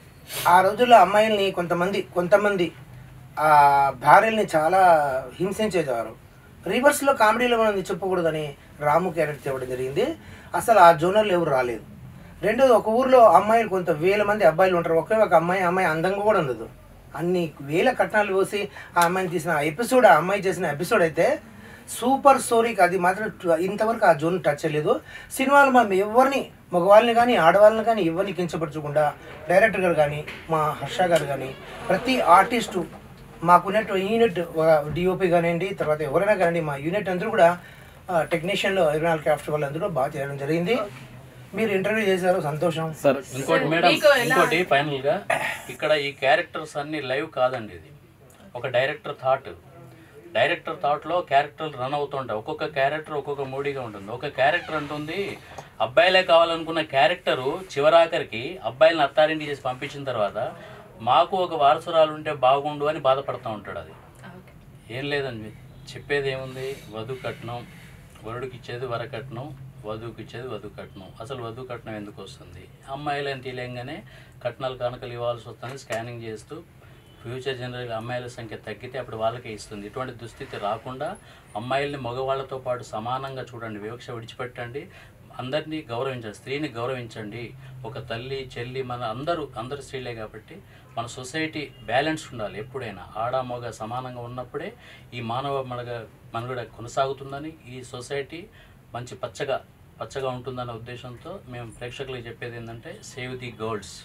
ఆ రోజుల్లో అమ్మాయిల్ని కొంతమంది కొంతమంది ఆ భార్యల్ని చాలా హింసించేవారు రివర్స్లో కామెడీలో మనం చెప్పకూడదని రాము క్యారెక్టర్ ఇవ్వడం జరిగింది అసలు ఆ జోనర్లు ఎవరు రాలేదు రెండోది ఒక ఊర్లో అమ్మాయిలు కొంత వేల మంది అబ్బాయిలు ఉంటారు ఒకే ఒక అమ్మాయి ఆ అమ్మాయి అందంగా కూడా ఉండదు అన్ని వేల కట్నాలు పోసి ఆ అమ్మాయిని తీసిన ఎపిసోడ్ ఆ అమ్మాయి చేసిన ఎపిసోడ్ అయితే సూపర్ స్టోరీకి అది మాత్రం టు- ఇంతవరకు ఆ జోన్ టచ్ చేయలేదు సినిమాలు మనం ఎవరిని మగవాళ్ళని కానీ ఆడవాళ్ళని కానీ ఎవరిని కించపరచకుండా డైరెక్టర్ గారు కానీ మా హర్ష గారు కానీ ప్రతి ఆర్టిస్టు మాకున్నట్టు యూనిట్ డిఓపి కానివ్వండి తర్వాత ఎవరైనా కానివ్వండి మా యూనిట్ అందరూ కూడా టెక్నీషియన్లో ఇరవై నాలుగు క్రాఫ్ట్ వాళ్ళందరూ బాగా చేయడం జరిగింది మీరు ఇంటర్వ్యూ చేశారు సంతోషం సార్ ఇంకోటి మేడం మీకు ఎలా- ఇంకోటి ఫైనల్ గా ఇక్కడ ఈ క్యారెక్టర్స్ అన్ని లైవ్ కాదండి ఇది ఒక డైరెక్టర్ థాట్ డైరెక్టర్ థాట్ లో క్యారెక్టర్లు రన్ అవుతుంటాయి ఒక్కొక్క క్యారెక్టర్ ఒక్కొక్క మూడీగా ఉంటుంది ఒక క్యారెక్టర్ అంటుంది అబ్బాయిలే కావాలనుకున్న క్యారెక్టరు చివరాఖరికి అబ్బాయిలను అత్తారింటి చేసి పంపించిన తర్వాత మాకు ఒక వారసురాలు ఉంటే బాగుండు అని బాధపడుతూ ఉంటాడు అది ఓకే. ఏం లేదండి చెప్పేది ఏముంది వధు కట్నం వరుడికి ఇచ్చేది వరకట్నం వధువుకి ఇచ్చేది వధు కట్నం అసలు వధు కట్నం ఎందుకు వస్తుంది అమ్మాయిలని తెలియంగానే కట్నాలు కానుకలు ఇవ్వాల్సి వస్తుంది స్కానింగ్ చేస్తూ ఫ్యూచర్ జనరల్ అమ్మాయిల సంఖ్య తగ్గితే అప్పుడు వాళ్ళకే ఇస్తుంది ఇటువంటి దుస్థితి రాకుండా అమ్మాయిల్ని మగవాళ్ళతో పాటు సమానంగా చూడండి వివక్ష విడిచిపెట్టండి అందరినీ గౌరవించండి స్త్రీని గౌరవించండి ఒక తల్లి చెల్లి మన అందరూ అందరు స్త్రీలే కాబట్టి మన సొసైటీ బ్యాలెన్స్ ఉండాలి ఎప్పుడైనా ఆడ మగ సమానంగా ఉన్నప్పుడే ఈ మానవ మనుగ మనుగడ కొనసాగుతుందని ఈ సొసైటీ మంచి పచ్చగా పచ్చగా ఉంటుందన్న ఉద్దేశంతో మేము ప్రేక్షకులకు చెప్పేది ఏంటంటే save the girls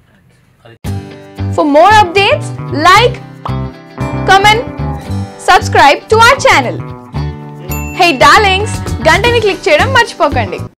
For more updates, like, comment, subscribe to our channel. Hey darlings, గంటని click చేయడం మర్చిపోకండి